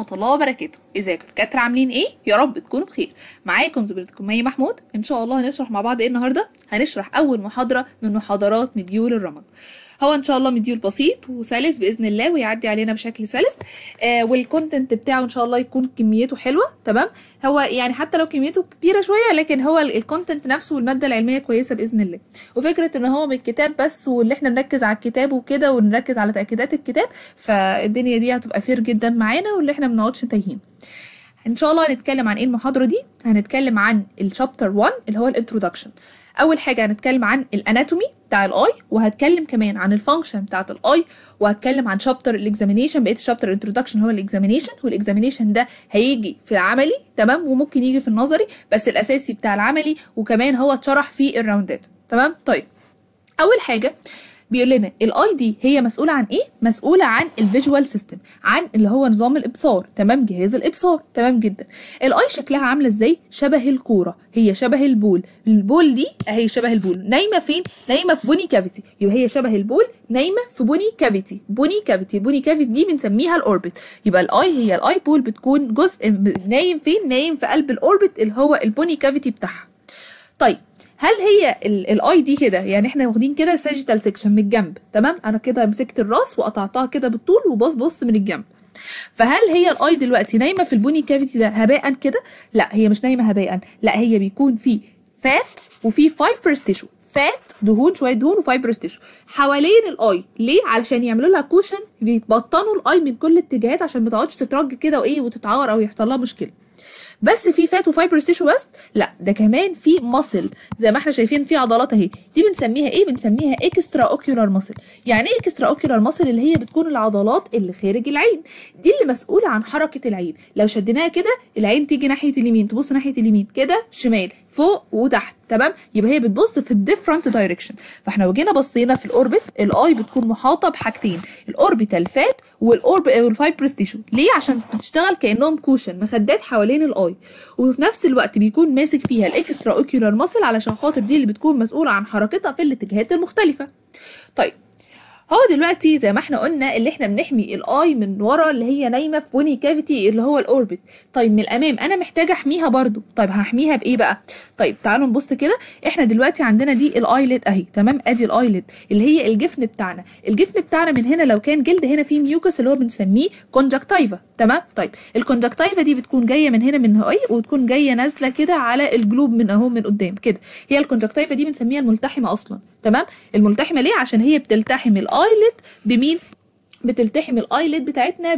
ورحمة الله وبركاته ازيكم دكاترة عاملين ايه يا رب تكونوا بخير معاكم زميلتكم مي محمود ان شاء الله هنشرح مع بعض ايه النهارده هنشرح اول محاضرة من محاضرات مديول الرمد هو ان شاء الله مديول بسيط وسلس باذن الله ويعدي علينا بشكل سلس آه والكونتنت بتاعه ان شاء الله يكون كميته حلوه تمام هو يعني حتى لو كميته كبيره شويه لكن هو الكونتنت نفسه والماده العلميه كويسه باذن الله وفكره ان هو من الكتاب بس واللي احنا نركز على الكتاب وكده ونركز على تاكيدات الكتاب فالدنيا دي هتبقى فير جدا معانا واللي احنا منقعدش تايهين ان شاء الله هنتكلم عن ايه المحاضره دي هنتكلم عن الشابتر 1 اللي هو الانترودكشن اول حاجه هنتكلم عن الاناتومي بتاع الاي وهتكلم كمان عن الفانكشن بتاعه الاي وهتكلم عن شابتر الاكزامينيشن بقيه الشابتر الانترودكشن هو الاكزامينيشن والاكزامينيشن ده هيجي في العملي تمام وممكن يجي في النظري بس الاساسي بتاع العملي وكمان هو اتشرح في الراوندات تمام طيب اول حاجه بيقول لنا الاي دي هي مسؤوله عن ايه مسؤوله عن الفيجوال سيستم عن اللي هو نظام الابصار تمام جهاز الابصار تمام جدا الاي شكلها عامله ازاي شبه الكوره هي شبه البول البول دي اهي شبه البول نايمه فين نايمه في بوني كافيتي يبقى هي شبه البول نايمه في بوني كافيتي بوني كافيتي بوني كافيتي دي بنسميها الاوربت يبقى الاي هي الاي بول بتكون جزء نايم فين نايم في قلب الاوربت اللي هو البوني كافيتي بتاعها طيب هل هي الاي دي كده يعني احنا واخدين كده ساجيتال سيكشن من الجنب تمام انا كده مسكت الراس وقطعتها كده بالطول وبص بص من الجنب فهل هي الاي دلوقتي نايمه في البوني كافيتي ده هباء كده لا هي مش نايمه هباء لا هي بيكون في فات وفي فايبرز تيشو فات دهون شويه دهون وفايبرز تيشو حوالين الاي ليه علشان يعملوا لها كوشن بيتبطنوا الاي من كل الاتجاهات عشان ما تقعدش تترج كده وايه وتتعور او يحصل لها مشكله بس في فات وفايبر تيشو بس لا ده كمان في ماسل زي ما احنا شايفين في عضلات اهي دي بنسميها ايه بنسميها اكسترا اوكيولار ماسل يعني ايه اكسترا اوكيولار ماسل اللي هي بتكون العضلات اللي خارج العين دي اللي مسؤوله عن حركه العين لو شديناها كده العين تيجي ناحيه اليمين تبص ناحيه اليمين كده شمال فوق وتحت تمام يبقى هي بتبص في الديفرنت دايركشن فاحنا لو جينا بصينا في الاوربت الاي بتكون محاطه بحاجتين الاوربيتال فات والاورب والفايبرس تيشو ليه عشان بتشتغل كانهم كوشن مخدات حوالين الاي وفي نفس الوقت بيكون ماسك فيها الاكسترا اوكيولار ماسل علشان خاطر دي اللي بتكون مسؤوله عن حركتها في الاتجاهات المختلفه طيب هو دلوقتي زي ما احنا قلنا اللي احنا بنحمي الاي من ورا اللي هي نايمه في بوني كافيتي اللي هو الاوربت طيب من الامام انا محتاجه احميها برضو طيب هحميها بايه بقى طيب تعالوا نبص كده احنا دلوقتي عندنا دي الايلid اهي تمام ادي الايلid اللي هي الجفن بتاعنا الجفن بتاعنا من هنا لو كان جلد هنا فيه ميوكس اللي هو بنسميه كونجكتيفا تمام طيب الكونجكتيفا دي بتكون جايه من هنا من اهي وتكون جايه نازله كده على الجلوب من اهو من قدام كده هي الكونجكتيفا دي بنسميها الملتحمه اصلا تمام الملتحمه ليه عشان هي بتلتحم الايلid بمين بتلتحم الايلid بتاعتنا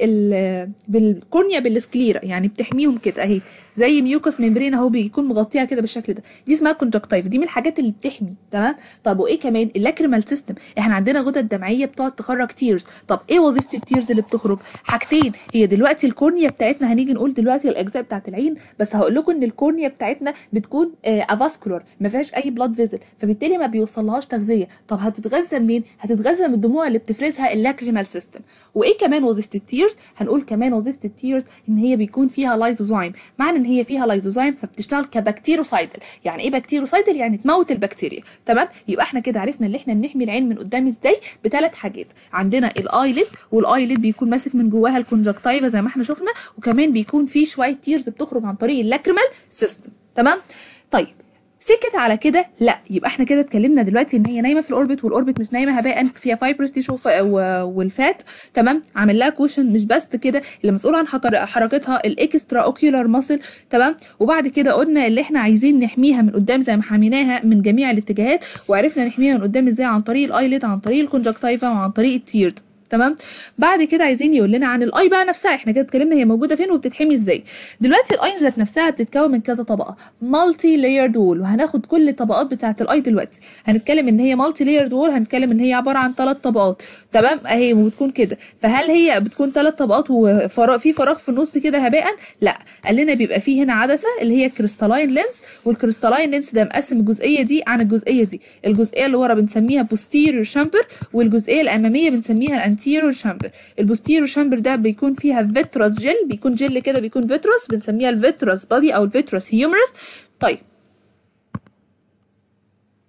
بال بالكورنيا بالسكليرا يعني بتحميهم كده اهي زي ميوكس ممبرين اهو بيكون مغطيها كده بالشكل ده دي اسمها كونجكتيف دي من الحاجات اللي بتحمي تمام طب وايه كمان اللاكريمال سيستم احنا عندنا غدد دمعيه بتقعد تخرج تيرز طب ايه وظيفه التيرز اللي بتخرج حاجتين هي دلوقتي الكورنيا بتاعتنا هنيجي نقول دلوقتي الاجزاء بتاعت العين بس هقول لكم ان الكورنيا بتاعتنا بتكون افاسكولار ما فيهاش اي بلاد فيزل فبالتالي ما بيوصلهاش تغذيه طب هتتغذى منين هتتغذى من الدموع اللي بتفرزها اللاكريمال سيستم وايه كمان وظيفه التيرز هنقول كمان وظيفه التيرز ان هي بيكون فيها لايزوزايم معنى ان هي فيها لايزوزايم فبتشتغل كبكتيروسايدل يعني ايه بكتيروسايدل يعني تموت البكتيريا تمام يبقى احنا كده عرفنا ان احنا بنحمي العين من قدام ازاي بثلاث حاجات عندنا الايلid والايلid بيكون ماسك من جواها الكونجكتيفا زي ما احنا شفنا وكمان بيكون فيه شويه تيرز بتخرج عن طريق اللاكريمال سيستم تمام طيب سكت على كده لا يبقى احنا كده اتكلمنا دلوقتي ان هي نايمه في الاوربت والاوربت مش نايمه هباء فيها فايبرس تيشو والفات تمام عامل لها كوشن مش بس كده اللي مسؤول عن حركتها الاكسترا اوكيولار ماسل تمام وبعد كده قلنا اللي احنا عايزين نحميها من قدام زي ما حميناها من جميع الاتجاهات وعرفنا نحميها من قدام ازاي عن طريق الايلid عن طريق الكونجكتيفا وعن طريق التيرد تمام بعد كده عايزين يقول لنا عن الاي بقى نفسها احنا كده اتكلمنا هي موجوده فين وبتتحمي ازاي دلوقتي الاي ذات نفسها بتتكون من كذا طبقه مالتي لايرد وول وهناخد كل الطبقات بتاعه الاي دلوقتي هنتكلم ان هي مالتي لايرد وول هنتكلم ان هي عباره عن ثلاث طبقات تمام اهي وبتكون كده فهل هي بتكون ثلاث طبقات وفراغ في فراغ في النص كده هباء لا قال لنا بيبقى فيه هنا عدسه اللي هي كريستالاين لينس والكريستالاين لينس ده مقسم الجزئيه دي عن الجزئيه دي الجزئيه اللي ورا بنسميها بوستيريور شامبر والجزئيه الاماميه بنسميها الانتيريور شامبر البوستيريور شامبر ده بيكون فيها فيتروس جل بيكون جل كده بيكون فيتروس بنسميها الفيتروس بادي او الفيتروس هيومرس طيب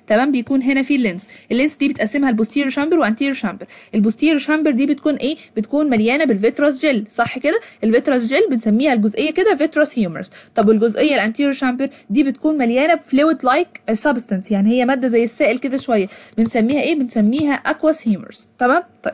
تمام بيكون هنا في اللينس اللينس دي بتقسمها البوستيريور شامبر وانتيريور شامبر البوستيريور شامبر دي بتكون ايه بتكون مليانه بالفيتروس جل صح كده الفيتروس جل بنسميها الجزئيه كده فيتروس هيومرز طب والجزئيه الانتيريور شامبر دي بتكون مليانه بفلويد لايك سبستانس يعني هي ماده زي السائل كده شويه بنسميها ايه بنسميها اكواس هيومرز تمام طيب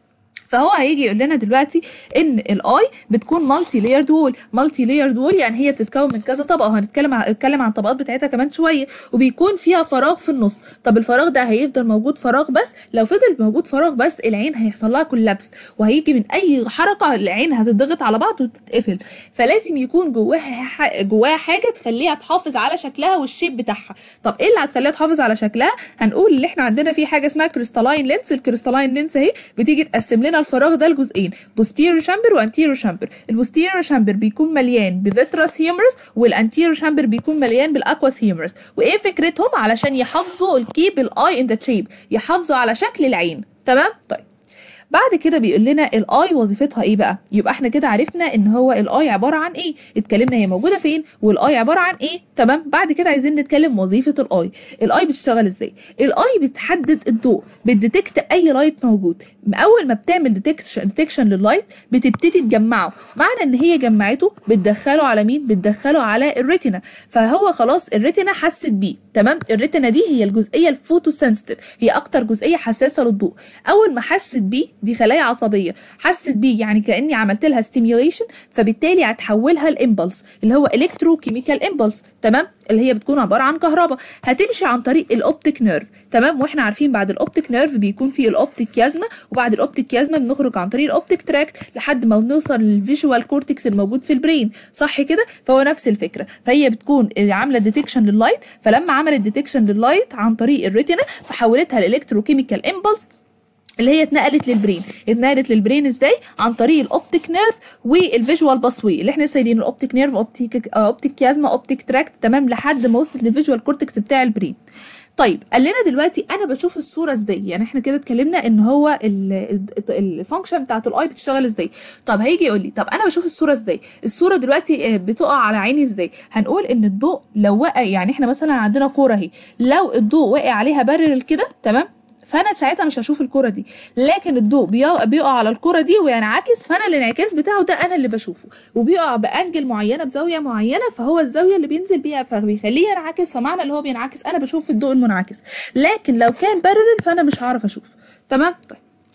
فهو هيجي يقول لنا دلوقتي ان الاي بتكون مالتي لايرد وول مالتي لايرد وول يعني هي بتتكون من كذا طبقه وهنتكلم عن نتكلم عن الطبقات بتاعتها كمان شويه وبيكون فيها فراغ في النص طب الفراغ ده هيفضل موجود فراغ بس لو فضل موجود فراغ بس العين هيحصل لها كولابس وهيجي من اي حركه العين هتضغط على بعض وتتقفل فلازم يكون جواها جواها حاجه تخليها تحافظ على شكلها والشيب بتاعها طب ايه اللي هتخليها تحافظ على شكلها هنقول اللي احنا عندنا في حاجه اسمها كريستالاين لينس الكريستالاين لينس اهي بتيجي تقسم لنا الفراغ ده لجزئين بوستيريور شامبر وانتيريور شامبر البوستيريور شامبر بيكون مليان بفيتراس هيومرز والانتيريور شامبر بيكون مليان بالاكواس هيومرز وايه فكرتهم علشان يحافظوا الكيب الاي ان ذا شيب يحافظوا على شكل العين تمام طيب بعد كده بيقول لنا الاي وظيفتها ايه بقى يبقى احنا كده عرفنا ان هو الاي عباره عن ايه اتكلمنا هي موجوده فين والاي عباره عن ايه تمام بعد كده عايزين نتكلم وظيفه الاي الاي بتشتغل ازاي الاي بتحدد الضوء بتديتكت اي لايت موجود اول ما بتعمل ديتكشن ديتكشن لللايت بتبتدي تجمعه معنى ان هي جمعته بتدخله على مين بتدخله على الريتنا فهو خلاص الريتنا حست بيه تمام الريتنا دي هي الجزئيه الفوتو سنسيتيف هي اكتر جزئيه حساسه للضوء اول ما حست بيه دي خلايا عصبيه حست بيه يعني كاني عملت لها ستيميوليشن فبالتالي هتحولها لامبلس اللي هو الكترو كيميكال امبلس تمام اللي هي بتكون عباره عن كهرباء هتمشي عن طريق الاوبتيك نيرف تمام واحنا عارفين بعد الاوبتيك نيرف بيكون في الاوبتيك كيازما وبعد الاوبتيك كيازما بنخرج عن طريق الاوبتيك تراكت لحد ما بنوصل للفيجوال كورتكس الموجود في البرين صح كده فهو نفس الفكره فهي بتكون عامله ديتكشن لللايت فلما عملت ديتكشن لللايت عن طريق الريتنا فحولتها لالكتروكيميكال امبلس اللي هي اتنقلت للبرين اتنقلت للبرين ازاي عن طريق الاوبتيك نيرف والفيجوال باسوي اللي احنا سايلين الاوبتيك نيرف اوبتيك اوبتيك كيازما اوبتيك تراكت تمام لحد ما وصلت للفيجوال كورتكس بتاع البرين طيب قال لنا دلوقتي انا بشوف الصوره ازاي يعني احنا كده اتكلمنا ان هو الفانكشن بتاعت الاي بتشتغل ازاي طب هيجي يقول لي طب انا بشوف الصوره ازاي الصوره دلوقتي بتقع على عيني ازاي هنقول ان الضوء لو وقع يعني احنا مثلا عندنا كوره اهي لو الضوء وقع عليها بارل كده تمام فانا ساعتها مش هشوف الكره دي لكن الضوء بيقع على الكره دي وينعكس فانا الانعكاس بتاعه ده انا اللي بشوفه وبيقع بانجل معينه بزاويه معينه فهو الزاويه اللي بينزل بيها فبيخليه ينعكس فمعنى اللي هو بينعكس انا بشوف الضوء المنعكس لكن لو كان بارل فانا مش هعرف اشوف تمام طيب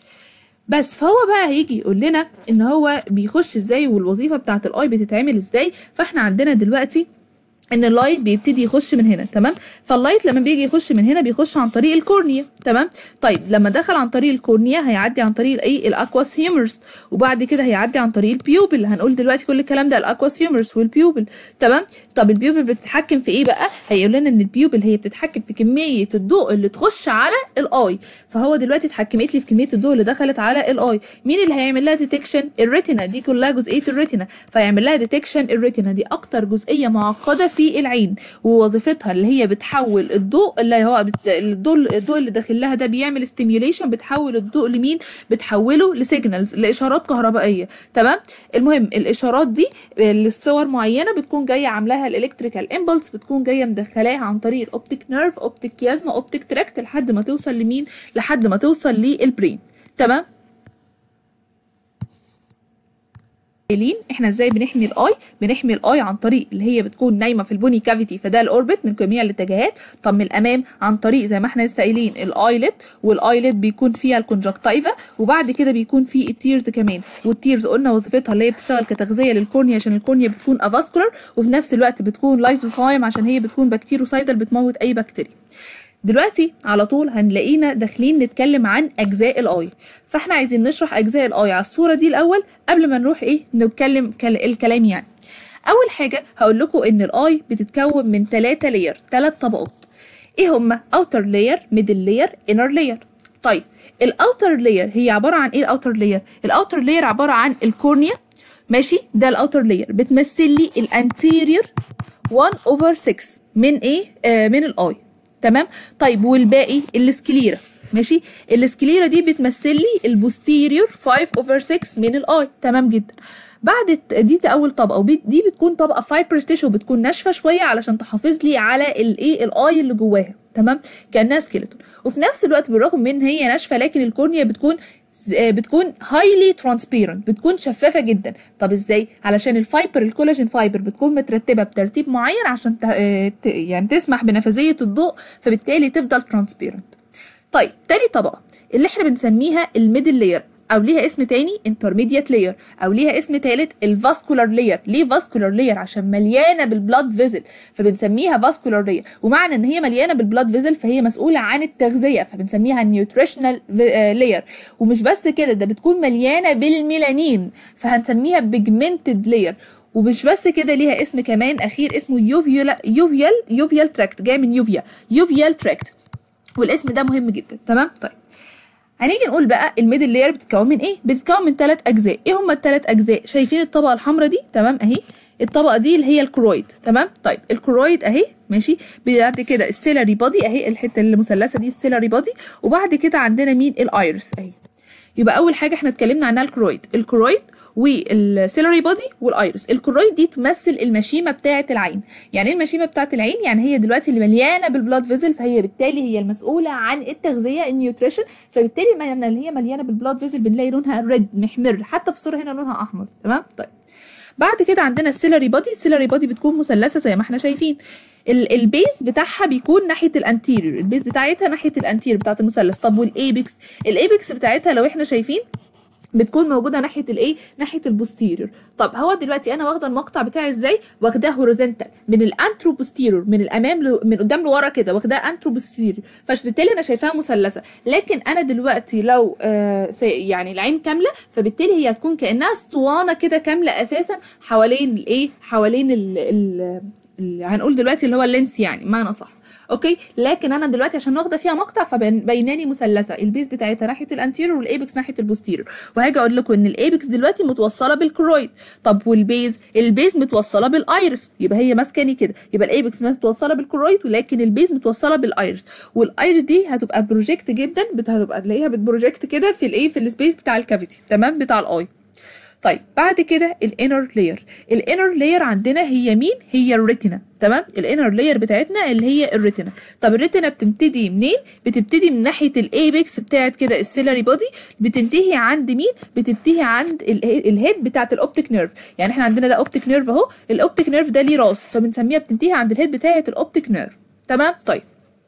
بس فهو بقى هيجي يقول لنا ان هو بيخش ازاي والوظيفه بتاعه الاي بتتعمل ازاي فاحنا عندنا دلوقتي ان اللايت بيبتدي يخش من هنا تمام فاللايت لما بيجي يخش من هنا بيخش عن طريق الكورنيا تمام طيب لما دخل عن طريق الكورنيا هيعدي عن طريق الايه الاكواس هيومرز وبعد كده هيعدي عن طريق البيوبل هنقول دلوقتي كل الكلام ده الاكواس هيومرز والبيوبل تمام طب البيوبل بتتحكم في ايه بقى هيقول لنا ان البيوبل هي بتتحكم في كميه الضوء اللي تخش على الاي فهو دلوقتي اتحكمت لي في كميه الضوء اللي دخلت على الاي مين اللي هيعمل لها ديتكشن الريتنا دي كلها جزئيه الريتنا فيعمل لها ديتكشن الريتنا دي اكتر جزئيه معقده في العين ووظيفتها اللي هي بتحول الضوء اللي هو بت... الضوء الضوء اللي داخل لها ده بيعمل ستيميوليشن بتحول الضوء لمين بتحوله لسيجنالز لاشارات كهربائيه تمام المهم الاشارات دي للصور معينه بتكون جايه عاملاها الالكتريكال امبلس بتكون جايه مدخلاها عن طريق الاوبتيك نيرف اوبتيك كيازما اوبتيك تراكت لحد ما توصل لمين لحد ما توصل للبرين تمام قايلين احنا ازاي بنحمي الاي بنحمي الاي عن طريق اللي هي بتكون نايمه في البوني كافيتي فده الاوربت من جميع الاتجاهات طب من الامام عن طريق زي ما احنا لسه قايلين الايلت والايلت بيكون فيها الكونجكتيفا وبعد كده بيكون في التيرز كمان والتيرز قلنا وظيفتها اللي هي بتشتغل كتغذيه للكورنيا عشان الكورنيا بتكون افاسكولار وفي نفس الوقت بتكون لايزوسايم عشان هي بتكون بكتيروسايدال بتموت اي بكتيريا دلوقتي على طول هنلاقينا داخلين نتكلم عن اجزاء الاي فاحنا عايزين نشرح اجزاء الاي على الصوره دي الاول قبل ما نروح ايه نتكلم الكلام يعني اول حاجه هقول لكم ان الاي بتتكون من ثلاثة لاير ثلاث طبقات ايه هما اوتر لاير ميدل لاير انر لاير طيب الاوتر لاير هي عباره عن ايه الاوتر لاير الاوتر لاير عباره عن الكورنيا ماشي ده الاوتر لاير بتمثل لي الانتيريور 1 اوفر 6 من ايه آه من الاي تمام طيب والباقي السكليرا ماشي السكليرا دي بتمثل لي البوستيريور 5 اوفر 6 من الاي تمام جدا بعد الت- دي اول طبقه ودي بتكون طبقه فايبرس تيشو بتكون ناشفه شويه علشان تحافظ لي على الايه الاي اللي جواها تمام كانها سكيلتون وفي نفس الوقت بالرغم من ان هي ناشفه لكن الكورنيا بتكون ز- آه، بتكون هايلي ترانسبيرنت بتكون شفافه جدا طب ازاي علشان الفايبر الكولاجين فايبر بتكون مترتبه بترتيب معين عشان ت- آه، ت- يعني تسمح بنفاذيه الضوء فبالتالي تفضل ترانسبيرنت طيب تاني طبقه اللي احنا بنسميها الميدل لاير او ليها اسم تاني intermediate layer او ليها اسم تالت الفاسكولار لاير ليه فاسكولار لاير عشان مليانه بالبلاد فيزل فبنسميها فاسكولار لاير ومعنى ان هي مليانه بالبلاد فيزل فهي مسؤوله عن التغذيه فبنسميها نيوتريشنال لاير ومش بس كده ده بتكون مليانه بالميلانين فهنسميها بيجمنتد لاير ومش بس كده ليها اسم كمان اخير اسمه يوفيال يوفيال يوفيال تراكت جاي من يوفيا يوفيال تراكت والاسم ده مهم جدا تمام طيب هنيجي نقول بقى الميدل لاير بتتكون من ايه بتتكون من ثلاث اجزاء ايه هما الثلاث اجزاء شايفين الطبقه الحمراء دي تمام اهي الطبقه دي اللي هي الكرويد تمام طيب الكرويد اهي ماشي بعد كده السيلاري بودي اهي الحته المثلثه دي السيلاري بودي وبعد كده عندنا مين الايرس اهي يبقى اول حاجه احنا اتكلمنا عنها الكرويد الكرويد والسيلري بودي والايرس الكرويد دي تمثل المشيمه بتاعه العين يعني ايه المشيمه بتاعه العين يعني هي دلوقتي اللي مليانه بالبلاد فيزل فهي بالتالي هي المسؤوله عن التغذيه النيوتريشن فبالتالي ما اللي هي مليانه بالبلاد فيزل بنلاقي لونها ريد محمر حتى في الصوره هنا لونها احمر تمام طيب بعد كده عندنا السيلري بودي السيلري بودي بتكون مثلثه زي ما احنا شايفين ال- البيز بتاعها بيكون ناحيه الانتيريور البيز بتاعتها ناحيه الانتيريور بتاعت المثلث طب والايبكس الايبكس بتاعتها لو احنا شايفين بتكون موجوده ناحيه الايه ناحيه البوستيريور طب هو دلوقتي انا واخده المقطع بتاعي ازاي واخداه هوريزونتال من الانترو بوستيريور من الامام ل... من قدام لورا كده واخداه انترو بوستيريور فبالتالي انا شايفاها مثلثه لكن انا دلوقتي لو آه سي... يعني العين كامله فبالتالي هي هتكون كانها اسطوانه كده كامله اساسا حوالين الايه حوالين ال... ال... ال... هنقول دلوقتي اللي هو اللينس يعني معنى صح اوكي لكن انا دلوقتي عشان واخده فيها مقطع فبيناني مثلثه البيز بتاعتها ناحيه الانتيريور والايبكس ناحيه البوستيريور وهاجي اقول لكم ان الايبكس دلوقتي متوصله بالكرويد طب والبيز البيز متوصله بالايرس يبقى هي ماسكاني كده يبقى الايبكس متوصله بالكرويد ولكن البيز متوصله بالايرس والايرس دي هتبقى بروجكت جدا بت- هتبقى تلاقيها بتبروجكت كده في الايه في السبيس بتاع الكافيتي تمام بتاع الاي طيب بعد كده الانر لاير الانر لاير عندنا هي مين هي الريتنا تمام الانر لاير بتاعتنا اللي هي الريتنا طب الريتنا بتبتدي منين بتبتدي من ناحيه الايبكس بتاعت كده السيلري بودي بتنتهي عند مين بتنتهي عند ال- الهيد بتاعت الاوبتيك نيرف يعني احنا عندنا ده اوبتيك نيرف اهو الاوبتيك نيرف ده ليه راس فبنسميها بتنتهي عند الهيد بتاعت الاوبتيك نيرف تمام طيب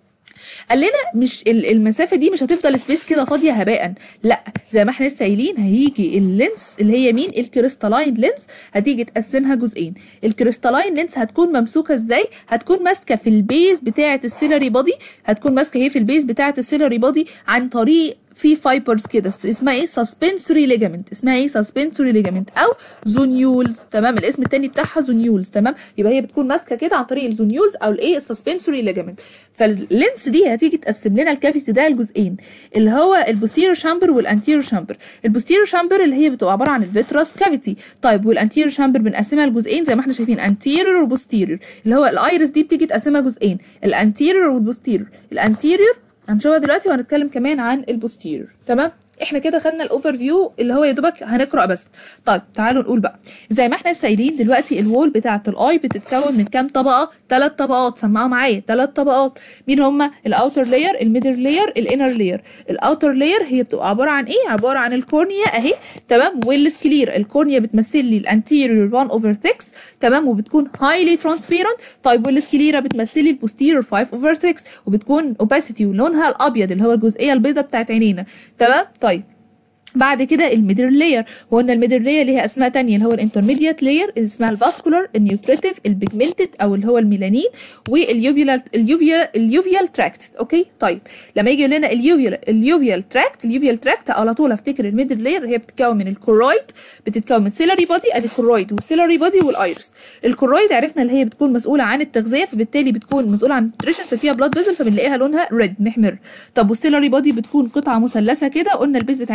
قال لنا مش ال- المسافه دي مش هتفضل سبيس كده فاضيه هباء لا زي ما احنا لسه قايلين هيجي اللينس اللي هي مين الكريستالاين لينس هتيجي تقسمها جزئين الكريستالاين لينس هتكون ممسوكه ازاي هتكون ماسكه في البيز بتاعه السيلري بودي هتكون ماسكه هي في البيز بتاعه السيلري بودي عن طريق في فايبرز كده اسمها ايه سسبنسوري ليجامنت اسمها ايه سسبنسوري ليجامنت او زونيولز تمام الاسم التاني بتاعها زونيولز تمام يبقى هي بتكون ماسكه كده عن طريق الزونيولز او الايه السسبنسوري ليجامنت فاللينس دي هتيجي تقسم لنا الكافيتي ده لجزئين اللي هو البوستيريور شامبر والانتيريور شامبر البوستيريور شامبر اللي هي بتبقى عباره عن الفيتراس كافيتي طيب والانتيريور شامبر بنقسمها لجزئين زي ما احنا شايفين انتيريور وبوستيريور اللي هو الايرس دي بتيجي تقسمها جزئين الانتيريور والبوستيريور الانتيريور هنشوفها دلوقتي وهنتكلم كمان عن البوستيريور تمام احنا كده خدنا الاوفر فيو اللي هو يا دوبك هنقرا بس طيب تعالوا نقول بقى زي ما احنا لسه قايلين دلوقتي الوول بتاعه الاي بتتكون من كام طبقه ثلاث طبقات سمعوا معايا ثلاث طبقات مين هما الاوتر لاير الميدل لاير الانر لاير الاوتر لاير هي بتبقى عباره عن ايه عباره عن الكورنيا اهي تمام والسكلير الكورنيا بتمثل لي الانتيريور 1 اوفر 6 تمام وبتكون هايلي ترانسبيرنت طيب والسكليرا بتمثل لي البوستيريور 5 اوفر 6 وبتكون اوباسيتي ولونها الابيض اللي هو الجزئيه البيضاء بتاعت عينينا تمام طيب بعد كده الميدل لاير وقلنا الميدل لاير ليها اسماء تانية اللي هو الانترميديات لاير اسمها الفاسكولار النيوتريتيف البيجمنتد او اللي هو الميلانين واليوفيال اليوفيال اليوفيال تراكت اوكي طيب لما يجي لنا اليوفيال اليوفيال تراكت اليوفيال تراكت على طول افتكر الميدل لاير هي بتتكون من الكورويد بتتكون من السيلري بودي ادي الكورويد والسيلري بودي والايرس الكورويد عرفنا اللي هي بتكون مسؤوله عن التغذيه فبالتالي بتكون مسؤوله عن النيوتريشن ففيها بلاد فيزل فبنلاقيها لونها ريد محمر طب والسيلري بودي بتكون قطعه مثلثه كده قلنا البيز بتاعتها في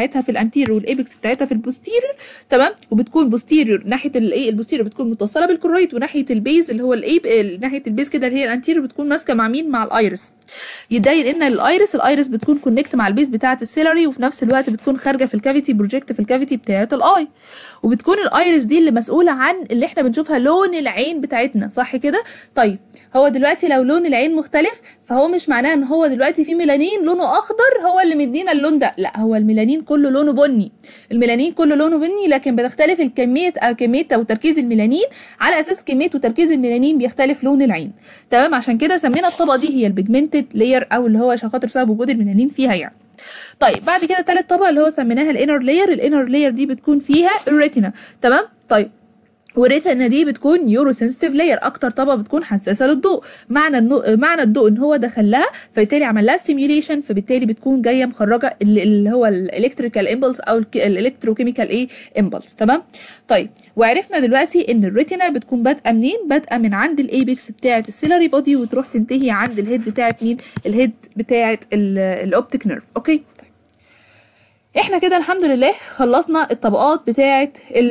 الانتيريور والايبكس بتاعتها في البوستيريور تمام وبتكون بوستيريور ناحيه الايه البوستيريور بتكون متصله بالكرويد وناحيه البيز اللي هو الايب ناحيه البيز كده اللي هي الانتيريور بتكون ماسكه مع مين مع الايرس يدين ان الايرس الايرس بتكون كونكت مع البيز بتاعه السيلري وفي نفس الوقت بتكون خارجه في الكافيتي بروجكت في الكافيتي بتاعه الاي وبتكون الايرس دي اللي مسؤوله عن اللي احنا بنشوفها لون العين بتاعتنا صح كده طيب هو دلوقتي لو لون العين مختلف فهو مش معناه ان هو دلوقتي في ميلانين لونه اخضر هو اللي مدينا اللون ده لا هو الميلانين كله لونه بني الميلانين كله لونه بني لكن بتختلف الكميه أو كميه او تركيز الميلانين على اساس كميه وتركيز الميلانين بيختلف لون العين تمام عشان كده سمينا الطبقه دي هي البيجمنتد لاير او اللي هو عشان خاطر بسبب وجود الميلانين فيها يعني طيب بعد كده تالت طبقه اللي هو سميناها الانر لاير الانر لاير دي بتكون فيها الريتنا تمام طيب والريتنا دي بتكون يورو سنسيتيف لاير اكتر طبقه بتكون حساسه للضوء معنى النو... معنى الضوء ان هو دخل لها فبالتالي عمل لها ستيميوليشن فبالتالي بتكون جايه مخرجه اللي هو الالكتريكال امبلس او الالكتروكيميكال ايه امبلس تمام طيب وعرفنا دلوقتي ان الريتنا بتكون بادئه منين بادئه من عند الايبكس بتاعه السيلري بودي وتروح تنتهي عند الهيد بتاعه مين الهيد بتاعه الاوبتيك نيرف اوكي احنا كده الحمد لله خلصنا الطبقات بتاعه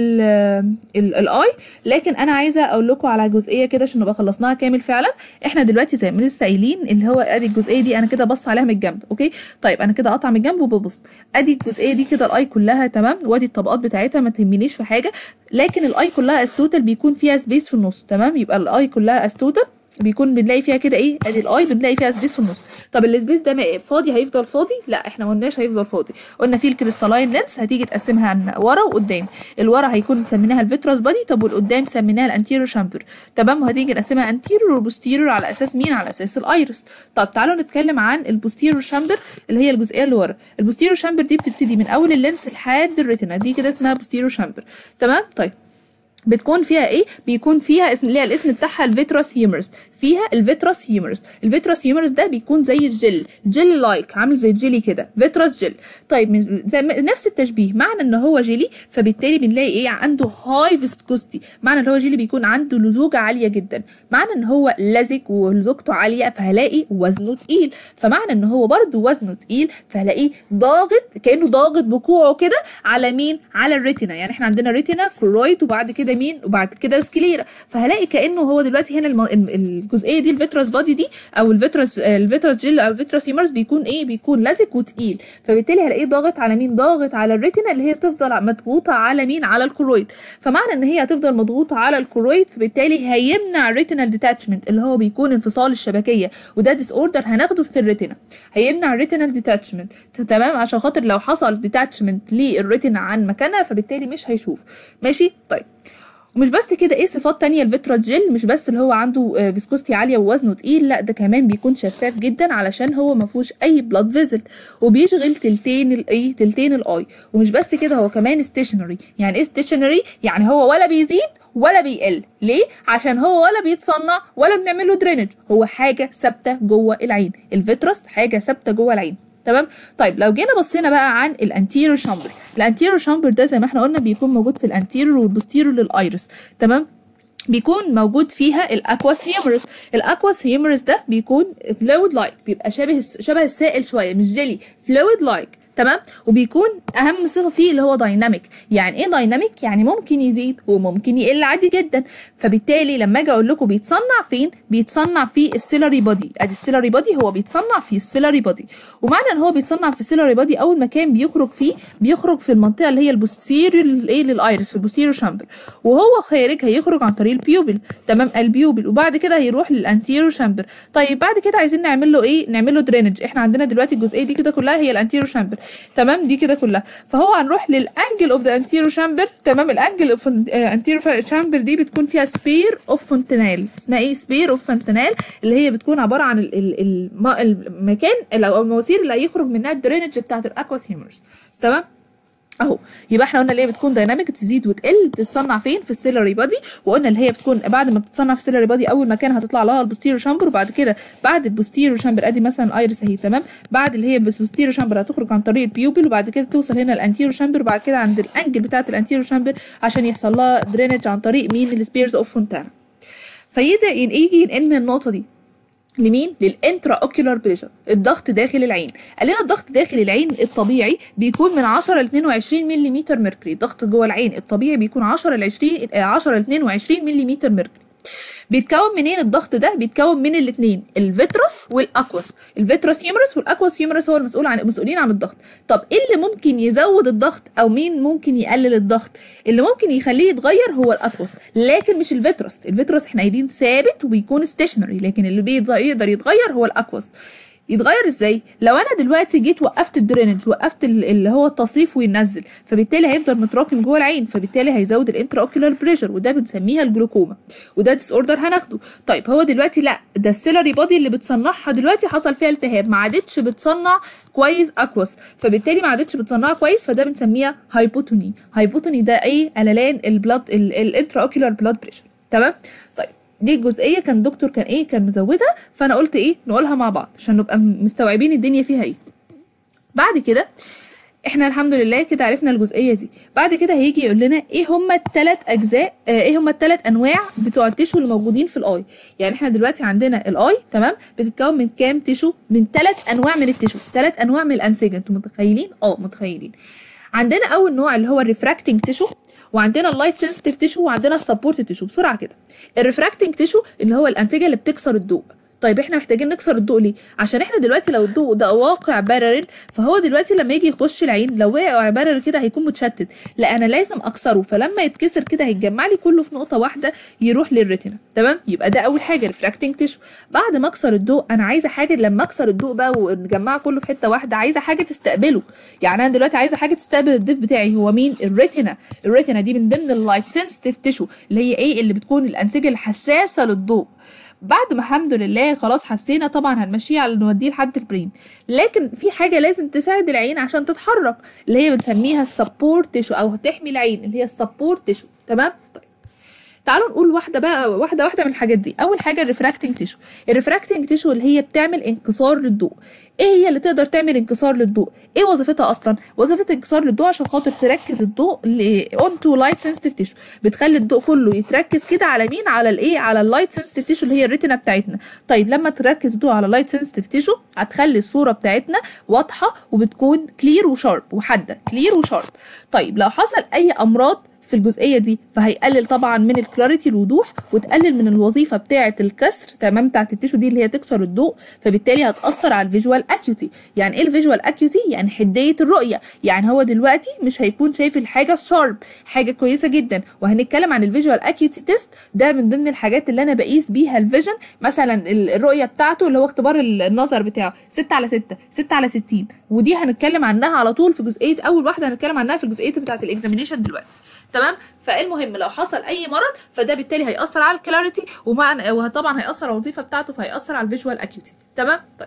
الاي لكن انا عايزه اقول لكم على جزئيه كده عشان نبقى خلصناها كامل فعلا احنا دلوقتي زي ما لسه قايلين اللي هو ادي الجزئيه دي انا كده بص عليها من الجنب اوكي طيب انا كده قاطعه من الجنب وببص ادي الجزئيه دي كده الاي كلها تمام وادي الطبقات بتاعتها ما تهمنيش في حاجه لكن الاي كلها استوتال بيكون فيها سبيس في النص تمام يبقى الاي كلها استوتال بيكون بنلاقي فيها كده ايه ادي الاي بنلاقي فيها سبيس في النص طب السبيس ده فاضي هيفضل فاضي لا احنا ما قلناش هيفضل فاضي قلنا في الكريستالاين لينس هتيجي تقسمها ورا وقدام الورا هيكون سميناها الفيتراس بادي طب والقدام سميناها الانتيريور شامبر تمام وهتيجي نقسمها انتيريور وبوستيريور على اساس مين على اساس الايرس طب تعالوا نتكلم عن البوستيريور شامبر اللي هي الجزئيه اللي ورا البوستيريور شامبر دي بتبتدي من اول اللينس لحد الريتنا دي كده اسمها بوستيريور شامبر تمام طيب بتكون فيها ايه بيكون فيها اسم اللي هي الاسم بتاعها الفيتروس هيومرس فيها الفيتروس هيومرس الفيتروس هيومرس ده بيكون زي الجل جل لايك عامل زي الجيلي كده فيتروس جل طيب من زي نفس التشبيه معنى ان هو جيلي فبالتالي بنلاقي ايه عنده هاي فيسكوستي معنى ان هو جيلي بيكون عنده لزوجه عاليه جدا معنى ان هو لزج ولزوجته عاليه فهلاقي وزنه تقيل فمعنى ان هو برده وزنه تقيل فهلاقيه ضاغط كانه ضاغط بكوعه كده على مين على الريتنا يعني احنا عندنا ريتنا كرويد وبعد كده مين وبعد كده سكليرا فهلاقي كانه هو دلوقتي هنا الم... الجزئيه دي الفيتراس بادي دي او الفيتراس الفيتراس جيل او الفيتراس هيمرز بيكون ايه بيكون لزج وتقيل فبالتالي هلاقيه ضاغط على مين ضاغط على الريتنا اللي هي تفضل مضغوطه على مين على الكرويد فمعنى ان هي هتفضل مضغوطه على الكرويد فبالتالي هيمنع الريتينال ديتاتشمنت اللي هو بيكون انفصال الشبكيه وده ديس اوردر هناخده في الريتنا هيمنع الريتينال ديتاتشمنت تمام عشان خاطر لو حصل ديتاتشمنت للريتنا عن مكانها فبالتالي مش هيشوف ماشي طيب ومش بس كده ايه صفات تانية الفيترا جيل مش بس اللي هو عنده فيسكوستي عاليه ووزنه تقيل لا ده كمان بيكون شفاف جدا علشان هو ما فيهوش اي بلاد فيزل وبيشغل تلتين الايه تلتين الاي ومش بس كده هو كمان ستيشنري يعني ايه ستيشنري يعني هو ولا بيزيد ولا بيقل ليه عشان هو ولا بيتصنع ولا بنعمل له درينج هو حاجه ثابته جوه العين الفيترس حاجه ثابته جوه العين تمام طيب لو جينا بصينا بقى عن الانتيريور شامبر الانتيريور شامبر ده زي ما احنا قلنا بيكون موجود في الانتيريور والبوستيريور للايرس تمام بيكون موجود فيها الاكواس هيومرس الاكواس هيومرس ده بيكون فلويد لايك بيبقى شبه شبه السائل شويه مش جيلي فلويد لايك تمام وبيكون اهم صفه فيه اللي هو دايناميك يعني ايه دايناميك يعني ممكن يزيد وممكن يقل عادي جدا فبالتالي لما اجي اقول لكم بيتصنع فين بيتصنع في السيلري بودي ادي السيلري بودي هو بيتصنع في السيلري بودي ومعنى ان هو بيتصنع في السيلري بودي اول مكان بيخرج فيه بيخرج في المنطقه اللي هي البوستيريور ايه للايرس في البوستيريور شامبر وهو خارج هيخرج عن طريق البيوبل تمام البيوبل وبعد كده هيروح للانتيريور شامبر طيب بعد كده عايزين نعمل له ايه نعمل له درينج احنا عندنا دلوقتي الجزئيه دي كده كلها هي الانتيريور شامبر تمام دي كده كلها فهو هنروح للانجل اوف ذا انتيرو شامبر تمام الانجل اوف انتيرو شامبر دي بتكون فيها سبير اوف فونتنال اسمها ايه سبير اوف فونتنال اللي هي بتكون عباره عن ال ال الم المكان او المواسير اللي هيخرج منها الدرينج بتاعت الاكواس هيمرز تمام اهو يبقى احنا قلنا اللي هي بتكون دايناميك تزيد وتقل بتتصنع فين في السيلري بادي وقلنا اللي هي بتكون بعد ما بتتصنع في السيلري بادي اول مكان هتطلع لها البوستيرو شامبر وبعد كده بعد البوستيرو شامبر ادي مثلا الايرس اهي تمام بعد اللي هي البوستيرو شامبر هتخرج عن طريق البيوبل وبعد كده توصل هنا الانتيرو شامبر وبعد كده عند الانجل بتاعه الانتيرو شامبر عشان يحصل لها درينج عن طريق مين السبيرز اوف فونتانا فيبدا يجي ينقلنا النقطه دي لمين للانترا اوكيولار بريشر الضغط داخل العين قال لنا الضغط داخل العين الطبيعي بيكون من 10 ل 22 ملم ميركوري الضغط جوه العين الطبيعي بيكون 10 ل 20 آه، 10 ل 22 ملم ميركوري بيتكون منين الضغط ده بيتكون من الاثنين الفيتروس والاكوس الفيتروس هيومرس والاكوس هيومرس هو المسؤول عن المسؤولين عن الضغط طب ايه اللي ممكن يزود الضغط او مين ممكن يقلل الضغط اللي ممكن يخليه يتغير هو الاكوس لكن مش الفيتروس الفيتروس احنا قايلين ثابت وبيكون ستيشنري لكن اللي بيقدر يتغير هو الاكوس يتغير ازاي لو انا دلوقتي جيت وقفت الدرينج وقفت ال- اللي هو التصريف وينزل فبالتالي هيفضل متراكم جوه العين فبالتالي هيزود الانترا اوكيولار بريشر وده بنسميها الجلوكوما وده ديس اوردر هناخده طيب هو دلوقتي لا ده السيلري بودي اللي بتصنعها دلوقتي حصل فيها التهاب ما عادتش بتصنع كويس اكوس فبالتالي ما عادتش بتصنعها كويس فده بنسميها هايبوتوني هايبوتوني ده ايه قللان البلاد الانترا اوكيولار بلاد بريشر تمام طيب دي الجزئيه كان الدكتور كان ايه كان مزودها فانا قلت ايه نقولها مع بعض عشان نبقى مستوعبين الدنيا فيها ايه بعد كده احنا الحمد لله كده عرفنا الجزئيه دي بعد كده هيجي يقول لنا ايه هما الثلاث اجزاء آه ايه هما الثلاث انواع بتوع التيشو اللي موجودين في الاي يعني احنا دلوقتي عندنا الاي تمام بتتكون من كام تيشو من ثلاث انواع من التيشو ثلاث انواع من الانسجه انتوا متخيلين اه متخيلين عندنا اول نوع اللي هو الريفراكتنج تيشو وعندنا اللايت سنسيتيف تيشو وعندنا السبورت تيشو بسرعه كده الريفراكتنج تيشو اللي هو الانتجه اللي بتكسر الضوء طيب احنا محتاجين نكسر الضوء ليه عشان احنا دلوقتي لو الضوء ده واقع بارل فهو دلوقتي لما يجي يخش العين لو واقع بارل كده هيكون متشتت لا انا لازم اكسره فلما يتكسر كده هيتجمع لي كله في نقطه واحده يروح للريتنا تمام يبقى ده اول حاجه ريفراكتنج تيشو بعد ما اكسر الضوء انا عايزه حاجه لما اكسر الضوء بقى ونجمعه كله في حته واحده عايزه حاجه تستقبله يعني انا دلوقتي عايزه حاجه تستقبل الضيف بتاعي هو مين الريتنا الريتنا دي من ضمن اللايت سنسيتيف تيشو اللي هي ايه اللي بتكون الانسجه الحساسه للضوء بعد ما الحمد لله خلاص حسينا طبعا هنمشيه على نوديه لحد البرين لكن في حاجه لازم تساعد العين عشان تتحرك اللي هي بنسميها السبورت تيشو او تحمي العين اللي هي السبورت تيشو تمام طيب تعالوا نقول واحده بقى واحده واحده من الحاجات دي اول حاجه الريفراكتنج تيشو الريفراكتنج تيشو اللي هي بتعمل انكسار للضوء ايه هي اللي تقدر تعمل انكسار للضوء ايه وظيفتها اصلا وظيفه انكسار للضوء عشان خاطر تركز الضوء اونتو لايت سنسيتيف تيشو بتخلي الضوء كله يتركز كده على مين على الايه على اللايت سنسيتيف تيشو اللي هي الريتنا بتاعتنا طيب لما تركز الضوء على اللايت سنسيتيف تيشو هتخلي الصوره بتاعتنا واضحه وبتكون كلير وشارب وحاده كلير وشارب طيب لو حصل اي امراض في الجزئيه دي فهيقلل طبعا من الكلاريتي الوضوح وتقلل من الوظيفه بتاعه الكسر تمام بتاعه التيشو دي اللي هي تكسر الضوء فبالتالي هتاثر على الفيجوال اكيوتي يعني ايه الفيجوال اكيوتي يعني حديه الرؤيه يعني هو دلوقتي مش هيكون شايف الحاجه شارب حاجه كويسه جدا وهنتكلم عن الفيجوال اكيوتي تيست ده من ضمن الحاجات اللي انا بقيس بيها الفيجن مثلا ال- الرؤيه بتاعته اللي هو اختبار ال- النظر بتاعه 6 على 6 6 على 60 ودي هنتكلم عنها على طول في جزئيه اول واحده هنتكلم عنها في الجزئيه بتاعه الاكزامينيشن دلوقتي تمام فالمهم لو حصل اي مرض فده بالتالي هيأثر على الكلاريتي ومع وطبعا هيأثر على الوظيفه بتاعته فهيأثر على الفيجوال اكيوتي تمام طيب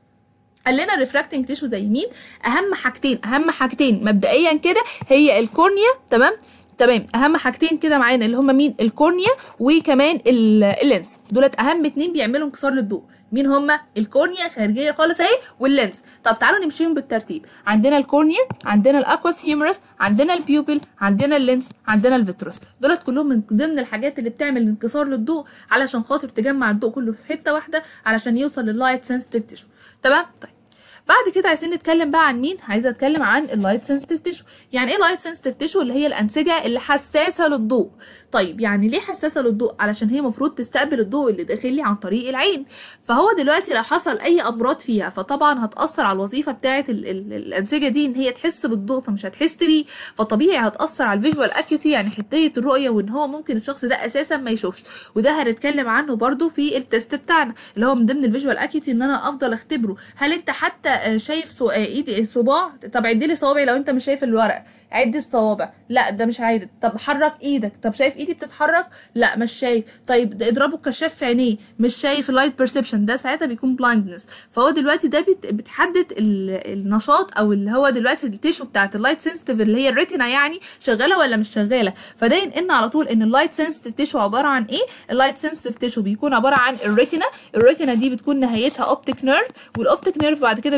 قال لنا الريفراكتنج تيشو زي مين اهم حاجتين اهم حاجتين مبدئيا كده هي الكورنيا تمام تمام اهم حاجتين كده معانا اللي هما مين الكورنيا وكمان ال- اللينس دولت اهم اتنين بيعملوا انكسار للضوء مين هما الكورنيا خارجيه خالص اهي واللينس طب تعالوا نمشيهم بالترتيب عندنا الكورنيا عندنا الاكواس هيومرس عندنا البيوبل عندنا اللينس عندنا الفيتروس دولت كلهم من ضمن الحاجات اللي بتعمل انكسار للضوء علشان خاطر تجمع الضوء كله في حته واحده علشان يوصل لللايت سنسيتيف تيشو تمام طيب بعد كده عايزين نتكلم بقى عن مين عايزه اتكلم عن اللايت سنسيتيف تيشو يعني ايه لايت سنسيتيف تيشو اللي هي الانسجه اللي حساسه للضوء طيب يعني ليه حساسه للضوء علشان هي المفروض تستقبل الضوء اللي داخل لي عن طريق العين فهو دلوقتي لو حصل اي امراض فيها فطبعا هتاثر على الوظيفه بتاعه ال- ال- الانسجه دي ان هي تحس بالضوء فمش هتحس بيه فطبيعي هتاثر على الفيجوال اكيوتي يعني حديه الرؤيه وان هو ممكن الشخص ده اساسا ما يشوفش وده هنتكلم عنه برضو في التست بتاعنا اللي هو من ضمن الفيجوال اكيوتي ان انا افضل اختبره هل انت حتى آه، شايف سو... آه، ايدي صباع طب عد لي صوابعي لو انت مش شايف الورق عد الصوابع لا ده مش عادي طب حرك ايدك طب شايف ايدي بتتحرك لا مش شايف طيب ده اضربه الكشاف في عينيه مش شايف اللايت بيرسبشن ده ساعتها بيكون بلايندنس فهو دلوقتي ده بت... بتحدد ال... النشاط او اللي هو دلوقتي التيشو بتاعت اللايت سنسيتيف اللي هي الريتنا يعني شغاله ولا مش شغاله فده ينقلنا على طول ان اللايت سنسيتيف تيشو عباره عن ايه اللايت سنسيتيف تيشو بيكون عباره عن الريتنا الريتنا دي بتكون نهايتها اوبتيك نيرف والاوبتيك نيرف بعد كده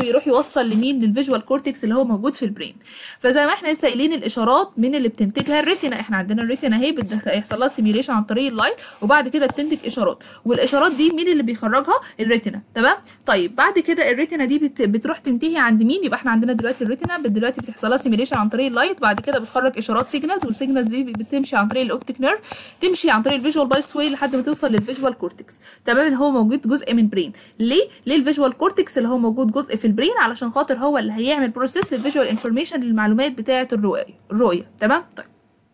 ويروح يوصل لمين للفيجوال كورتكس اللي هو موجود في البرين فزي ما احنا لسه قايلين الاشارات من اللي بتنتجها الريتنا احنا عندنا الريتنا اهي بتدخ- يحصل لها ستيميوليشن عن طريق اللايت وبعد كده بتنتج اشارات والاشارات دي مين اللي بيخرجها الريتنا تمام طيب بعد كده الريتنا دي بت... بتروح تنتهي عند مين يبقى احنا عندنا دلوقتي الريتنا بت- دلوقتي بتحصل لها ستيميوليشن عن طريق اللايت بعد كده بتخرج اشارات سيجنالز والسيجنالز دي بتمشي عن طريق الاوبتيك نيرف تمشي عن طريق الفيجوال بايست واي لحد ما توصل للفيجوال كورتكس تمام اللي هو موجود جزء من برين ليه ليه الفيجوال كورتكس اللي هو موجود جزء في البرين علشان خاطر هو اللي هيعمل بروسيس للفيجوال انفورميشن للمعلومات بتاعه الرؤيه الرؤيه تمام طيب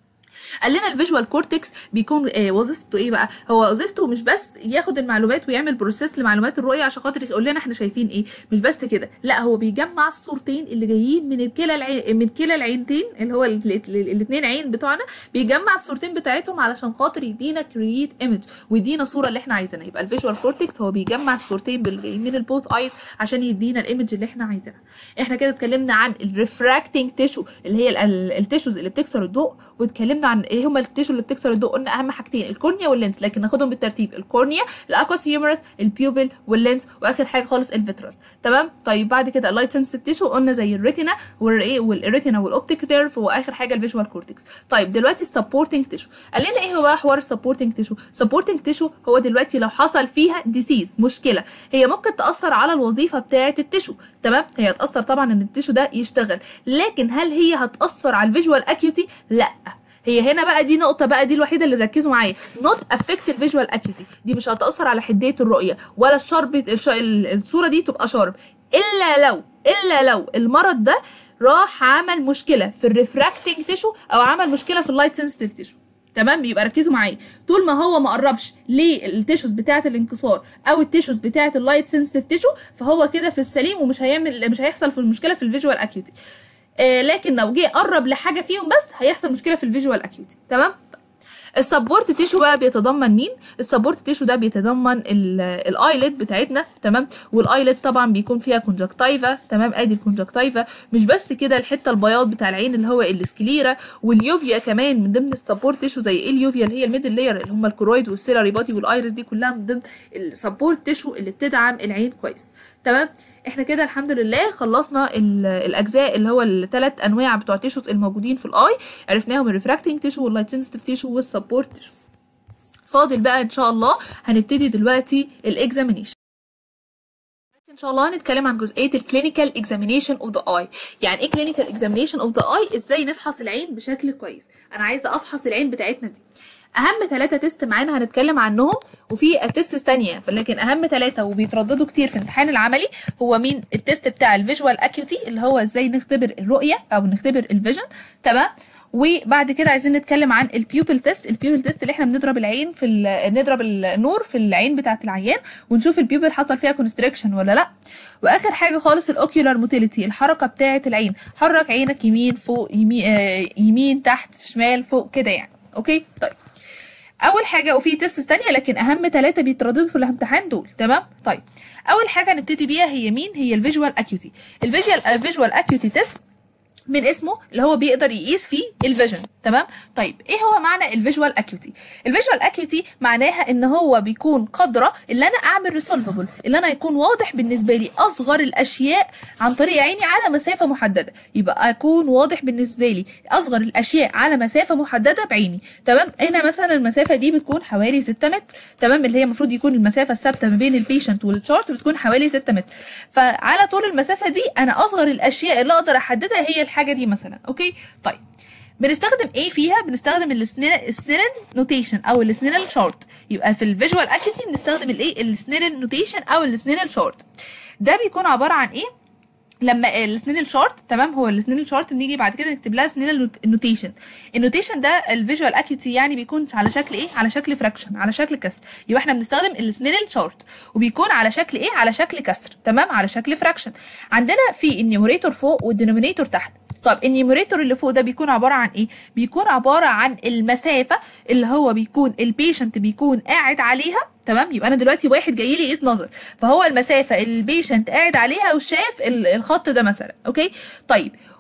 قال لنا الفيجوال كورتكس بيكون آه وظيفته ايه بقى هو وظيفته مش بس ياخد المعلومات ويعمل بروسيس لمعلومات الرؤيه عشان خاطر يقول لنا احنا شايفين ايه مش بس كده لا هو بيجمع الصورتين اللي جايين من كلا العين من كلا العينتين اللي هو الاثنين عين بتوعنا بيجمع الصورتين بتاعتهم علشان خاطر يدينا كرييت ايمج ويدينا صوره اللي احنا عايزينها يبقى الفيجوال كورتكس هو بيجمع الصورتين اللي جايين من البوث ايز عشان يدينا الايمج اللي احنا عايزينها احنا كده اتكلمنا عن الريفراكتنج تيشو اللي هي التيشوز اللي بتكسر الضوء واتكلمنا عن ايه هما التيشو اللي بتكسر الضوء قلنا اهم حاجتين الكورنيا واللينس لكن ناخدهم بالترتيب الكورنيا الاكوس هيومرس البيوبل واللينس واخر حاجه خالص الفيترس تمام طيب بعد كده اللايت سنسيتيف تيشو قلنا زي الريتنا والايه والريتنا والاوبتيك نيرف واخر حاجه الفيجوال كورتكس طيب دلوقتي السبورتنج تيشو قال لنا ايه هو بقى حوار السبورتنج تيشو سبورتنج تيشو هو دلوقتي لو حصل فيها ديسيز مشكله هي ممكن تاثر على الوظيفه بتاعه التيشو تمام هي هتاثر طبعا ان التيشو ده يشتغل لكن هل هي هتاثر على الفيجوال اكيوتي لا هي هنا بقى دي نقطه بقى دي الوحيده اللي ركزوا معايا نوت افكت الفيجوال اكيوتي دي مش هتاثر على حديه الرؤيه ولا الشرب الش- الصوره دي تبقى شارب الا لو الا لو المرض ده راح عمل مشكله في الريفراكتنج تيشو او عمل مشكله في اللايت سنسيتيف تيشو تمام يبقى ركزوا معايا طول ما هو ما قربش للتيشوز بتاعه الانكسار او التيشوز بتاعه اللايت سنسيتيف تيشو فهو كده في السليم ومش هيعمل مش هيحصل في المشكله في الفيجوال اكيوتي آه لكن لو جه قرب لحاجه فيهم بس هيحصل مشكله في الفيجوال اكيوتي تمام طيب. السبورت تيشو بقى بيتضمن مين السبورت تيشو ده بيتضمن الايلت بتاعتنا تمام والايلت طبعا بيكون فيها كونجكتيفا تمام ادي الكونجكتيفا مش بس كده الحته البياض بتاع العين اللي هو السكليرا واليوفيا كمان من ضمن السبورت تيشو زي ايه اليوفيا اللي هي الميدل لاير اللي هم الكرويد والسيلاري بادي والايرس دي كلها من ضمن السبورت تيشو اللي بتدعم العين كويس تمام احنا كده الحمد لله خلصنا ال- الاجزاء اللي هو الثلاث انواع بتوع التيشوز الموجودين في الاي عرفناهم الريفراكتنج تيشو واللايت سنسيتيف تيشو والسبورت تيشو فاضل بقى ان شاء الله هنبتدي دلوقتي الاكزامينيشن ان شاء الله هنتكلم عن جزئيه الكلينيكال اكزامينيشن اوف ذا اي يعني ايه كلينيكال اكزامينيشن اوف ذا اي ازاي نفحص العين بشكل كويس انا عايزه افحص العين بتاعتنا دي اهم ثلاثة تيست معانا هنتكلم عنهم وفي تيست تانية لكن اهم ثلاثة وبيترددوا كتير في الامتحان العملي هو مين التيست بتاع الفيجوال اكيوتي اللي هو ازاي نختبر الرؤية او نختبر الفيجن تمام وبعد كده عايزين نتكلم عن البيوبل تيست البيوبل تيست اللي احنا بنضرب العين في ال- نضرب النور في العين بتاعه العيان ونشوف البيوبل حصل فيها كونستريكشن ولا لا واخر حاجه خالص الاوكيولار موتيليتي الحركه بتاعه العين حرك عينك يمين فوق يمين آه يمين تحت شمال فوق كده يعني اوكي طيب اول حاجه وفي تيست تانية لكن اهم ثلاثه بيترددوا في الامتحان دول تمام طيب اول حاجه نبتدي بيها هي مين هي الفيجوال اكيوتي الفيجوال الفيجوال اكيوتي تيست من اسمه اللي هو بيقدر يقيس فيه الفيجن تمام طيب ايه هو معنى الفيجوال اكيوتي الفيجوال اكيوتي معناها ان هو بيكون قدره اللي انا اعمل ريسولفبل اللي انا يكون واضح بالنسبه لي اصغر الاشياء عن طريق عيني على مسافه محدده يبقى اكون واضح بالنسبه لي اصغر الاشياء على مسافه محدده بعيني تمام هنا مثلا المسافه دي بتكون حوالي 6 متر تمام اللي هي المفروض يكون المسافه الثابته ما بين البيشنت والشارت بتكون حوالي 6 متر فعلى طول المسافه دي انا اصغر الاشياء اللي اقدر احددها هي الحاجه دي مثلا اوكي طيب بنستخدم ايه فيها بنستخدم السنيرن نوتيشن او السنيرن شارت يبقى في الفيجوال اكيوتي بنستخدم الايه السنيرن نوتيشن او السنيرن شارت ده بيكون عباره عن ايه لما السنين الشارت تمام هو السنين الشارت بنيجي بعد كده نكتب لها سنين النوتيشن النوتيشن ده الفيجوال اكيوتي يعني بيكون على شكل ايه على شكل فراكشن على شكل كسر يبقى احنا بنستخدم السنين الشارت وبيكون على شكل ايه على شكل كسر تمام على شكل فراكشن عندنا في النيوميريتور فوق والدينومينيتور تحت طب النيوميريتور اللي فوق ده بيكون عباره عن ايه بيكون عباره عن المسافه اللي هو بيكون البيشنت بيكون قاعد عليها تمام يبقى انا دلوقتي واحد جاي لي قيس نظر فهو المسافه اللي البيشنت قاعد عليها وشاف ال- الخط ده مثلا اوكي طيب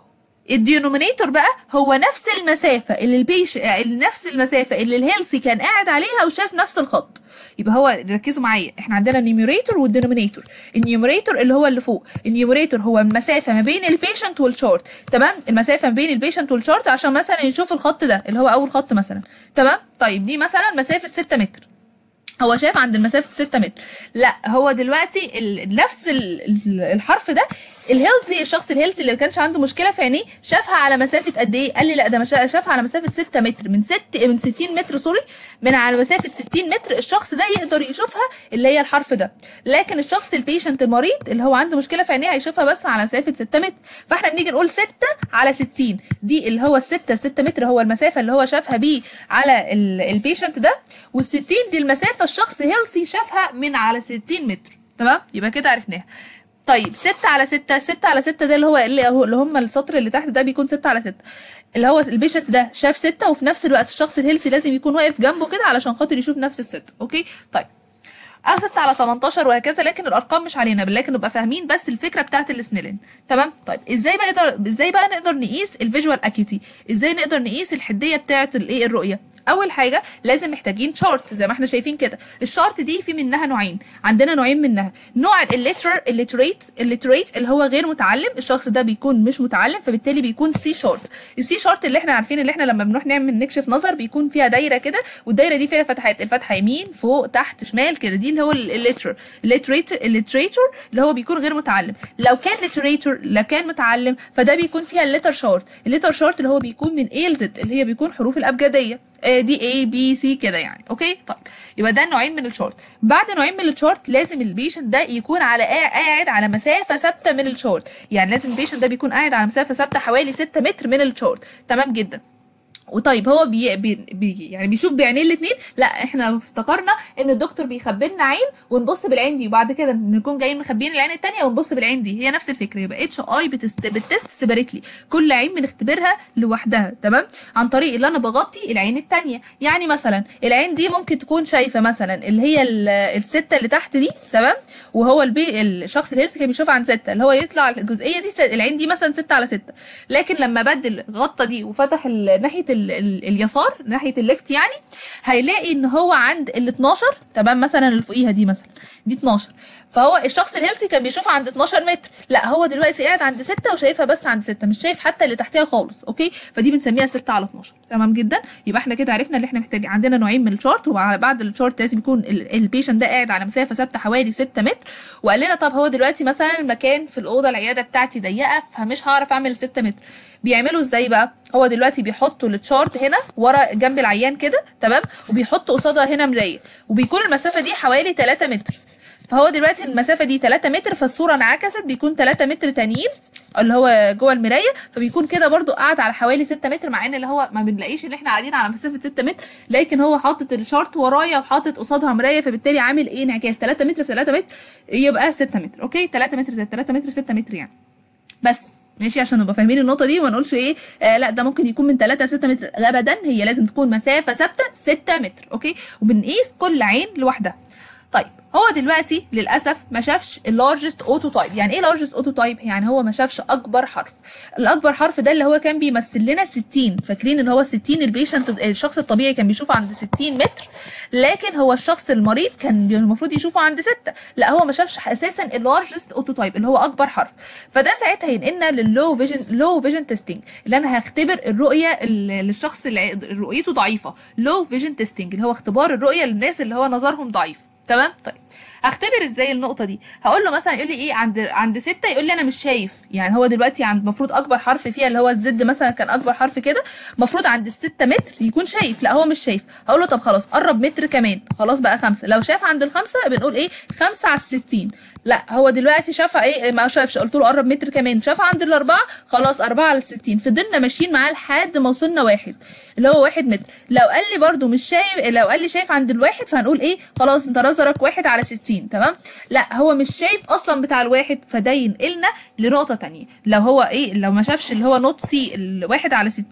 الدينومينيتور بقى هو نفس المسافه اللي البيش نفس المسافه اللي الهيلثي كان قاعد عليها وشاف نفس الخط يبقى هو ركزوا معايا احنا عندنا النيوميريتور والدينومينيتور النيوميريتور اللي هو اللي فوق النيوميريتور هو المسافه ما بين البيشنت والشارت تمام المسافه ما بين البيشنت والشارت عشان مثلا يشوف الخط ده اللي هو اول خط مثلا تمام طيب دي مثلا مسافه 6 متر هو شايف عند المسافه 6 متر لا هو دلوقتي ال... نفس ال... ال- الحرف ده الهيلثي الشخص الهيلثي اللي ما كانش عنده مشكله في عينيه شافها على مسافه قد ايه قال لي لا ده مش- شافها على مسافه 6 متر من 6 من 60 متر سوري من على مسافه 60 متر الشخص ده يقدر يشوفها اللي هي الحرف ده لكن الشخص البيشنت المريض اللي هو عنده مشكله في عينيه هيشوفها بس على مسافه 6 متر فاحنا بنيجي نقول 6 على 60 دي اللي هو ال 6 6 متر هو المسافه اللي هو شافها بيه على البيشنت ده وال 60 دي المسافه الشخص هيلثي شافها من على 60 متر تمام يبقى كده عرفناها طيب 6 على 6 6 على 6 ده اللي هو اللي هو اللي هم السطر اللي تحت ده بيكون 6 على 6 اللي هو البيشنت ده شاف 6 وفي نفس الوقت الشخص الهيلثي لازم يكون واقف جنبه كده علشان خاطر يشوف نفس الستة اوكي طيب او 6 على 18 وهكذا لكن الارقام مش علينا لكن نبقى فاهمين بس الفكره بتاعت السنيلين تمام طيب ازاي بقى نقدر ازاي بقى نقدر نقيس الفيجوال اكيوتي ازاي نقدر نقيس الحديه بتاعت الايه الرؤيه اول حاجه لازم محتاجين شارت زي ما احنا شايفين كده الشارت دي في منها نوعين عندنا نوعين منها نوع الليتر الليتريت الليتريت اللي هو غير متعلم الشخص ده بيكون مش متعلم فبالتالي بيكون سي شارت السي شارت اللي احنا عارفين اللي احنا لما بنروح نعمل نكشف نظر بيكون فيها دايره كده والدايره دي فيها فتحات الفتحه يمين فوق تحت شمال كده دي اللي هو الليتر الليتريتور الليتريتور اللي هو بيكون غير متعلم لو كان ليتريتور لو كان متعلم فده بيكون فيها الليتر شارت الليتر شارت اللي هو بيكون من A ل Z اللي هي بيكون حروف الابجديه آه، دي A B C كده يعني اوكي طيب يبقى ده نوعين من الشارت بعد نوعين من الشارت لازم البيشنت ده يكون على قا- قاعد على مسافه ثابته من الشارت يعني لازم البيشنت ده بيكون قاعد على مسافه ثابته حوالي 6 متر من الشارت تمام جدا وطيب هو بي بي بي يعني بيشوف بعينين الاثنين لا احنا افتكرنا ان الدكتور بيخبي لنا عين ونبص بالعين دي وبعد كده نكون جايين مخبيين العين الثانيه ونبص بالعين دي هي نفس الفكره يبقى اتش اي بتست بتست سيبريتلي كل عين بنختبرها لوحدها تمام عن طريق اللي انا بغطي العين الثانيه يعني مثلا العين دي ممكن تكون شايفه مثلا اللي هي ال- السته اللي تحت دي تمام وهو البي الشخص الهيلث كان بيشوف عن ستة اللي هو يطلع الجزئيه دي س- العين دي مثلا ستة على ستة لكن لما بدل غطى دي وفتح ال- ناحيه ال ال اليسار ناحيه الليفت يعني هيلاقي ان هو عند ال 12 تمام مثلا اللي فوقيها دي مثلا دي 12 فهو الشخص الهيلثي كان بيشوفها عند 12 متر لا هو دلوقتي قاعد عند 6 وشايفها بس عند 6 مش شايف حتى اللي تحتها خالص اوكي فدي بنسميها 6 على 12 تمام جدا يبقى احنا كده عرفنا اللي احنا محتاج عندنا نوعين من الشارت وبعد الشارت لازم يكون البيشنت ده قاعد على مسافه ثابته حوالي 6 متر وقال لنا طب هو دلوقتي مثلا المكان في الاوضه العياده بتاعتي ضيقه فمش هعرف اعمل 6 متر بيعملوا ازاي بقى هو دلوقتي بيحطوا التشارت هنا ورا جنب العيان كده تمام وبيحطوا قصادها هنا مرايه وبيكون المسافه دي حوالي 3 متر فهو دلوقتي المسافه دي 3 متر فالصوره انعكست بيكون 3 متر تانيين اللي هو جوه المرايه فبيكون كده برضو قاعد على حوالي 6 متر مع ان اللي هو ما بنلاقيش ان احنا قاعدين على مسافه 6 متر لكن هو حاطط الشارت ورايا وحاطط قصادها مرايه فبالتالي عامل ايه انعكاس 3 متر في 3 متر يبقى 6 متر اوكي 3 متر زائد 3 متر 6 متر يعني بس ماشي عشان نبقى فاهمين النقطه دي وما نقولش ايه آه لا ده ممكن يكون من 3 ل 6 متر ابدا هي لازم تكون مسافه ثابته 6 متر اوكي وبنقيس كل عين لوحدها طيب هو دلوقتي للاسف ما شافش اللارجست اوتو تايب يعني ايه لارجست اوتو تايب يعني هو ما شافش اكبر حرف الاكبر حرف ده اللي هو كان بيمثل لنا 60 فاكرين ان هو 60 البيشنت الشخص الطبيعي كان بيشوفه عند 60 متر لكن هو الشخص المريض كان المفروض يشوفه عند 6 لا هو ما شافش اساسا اللارجست اوتو تايب اللي هو اكبر حرف فده ساعتها ينقلنا لللو فيجن لو فيجن تيستنج اللي انا هختبر الرؤيه ال- للشخص اللي رؤيته ضعيفه لو فيجن تيستنج اللي هو اختبار الرؤيه للناس اللي هو نظرهم ضعيف تمام طيب هختبر ازاي النقطه دي هقول له مثلا يقول لي ايه عند عند ستة يقول لي انا مش شايف يعني هو دلوقتي عند المفروض اكبر حرف فيها اللي هو الزد مثلا كان اكبر حرف كده المفروض عند الستة متر يكون شايف لا هو مش شايف هقول له طب خلاص قرب متر كمان خلاص بقى خمسة لو شاف عند الخمسة بنقول ايه خمسة على الستين لا هو دلوقتي شافها ايه ما شافش قلت له قرب متر كمان شاف عند الاربعة خلاص أربعة على الستين فضلنا ماشيين معاه لحد ما وصلنا واحد اللي هو واحد متر لو قال لي برده مش شايف لو قال لي شايف عند الواحد فهنقول ايه خلاص انت نظرك واحد على ستين تمام لا هو مش شايف اصلا بتاع الواحد فده ينقلنا لنقطه تانية لو هو ايه لو ما شافش اللي هو نوت سي الواحد على ستين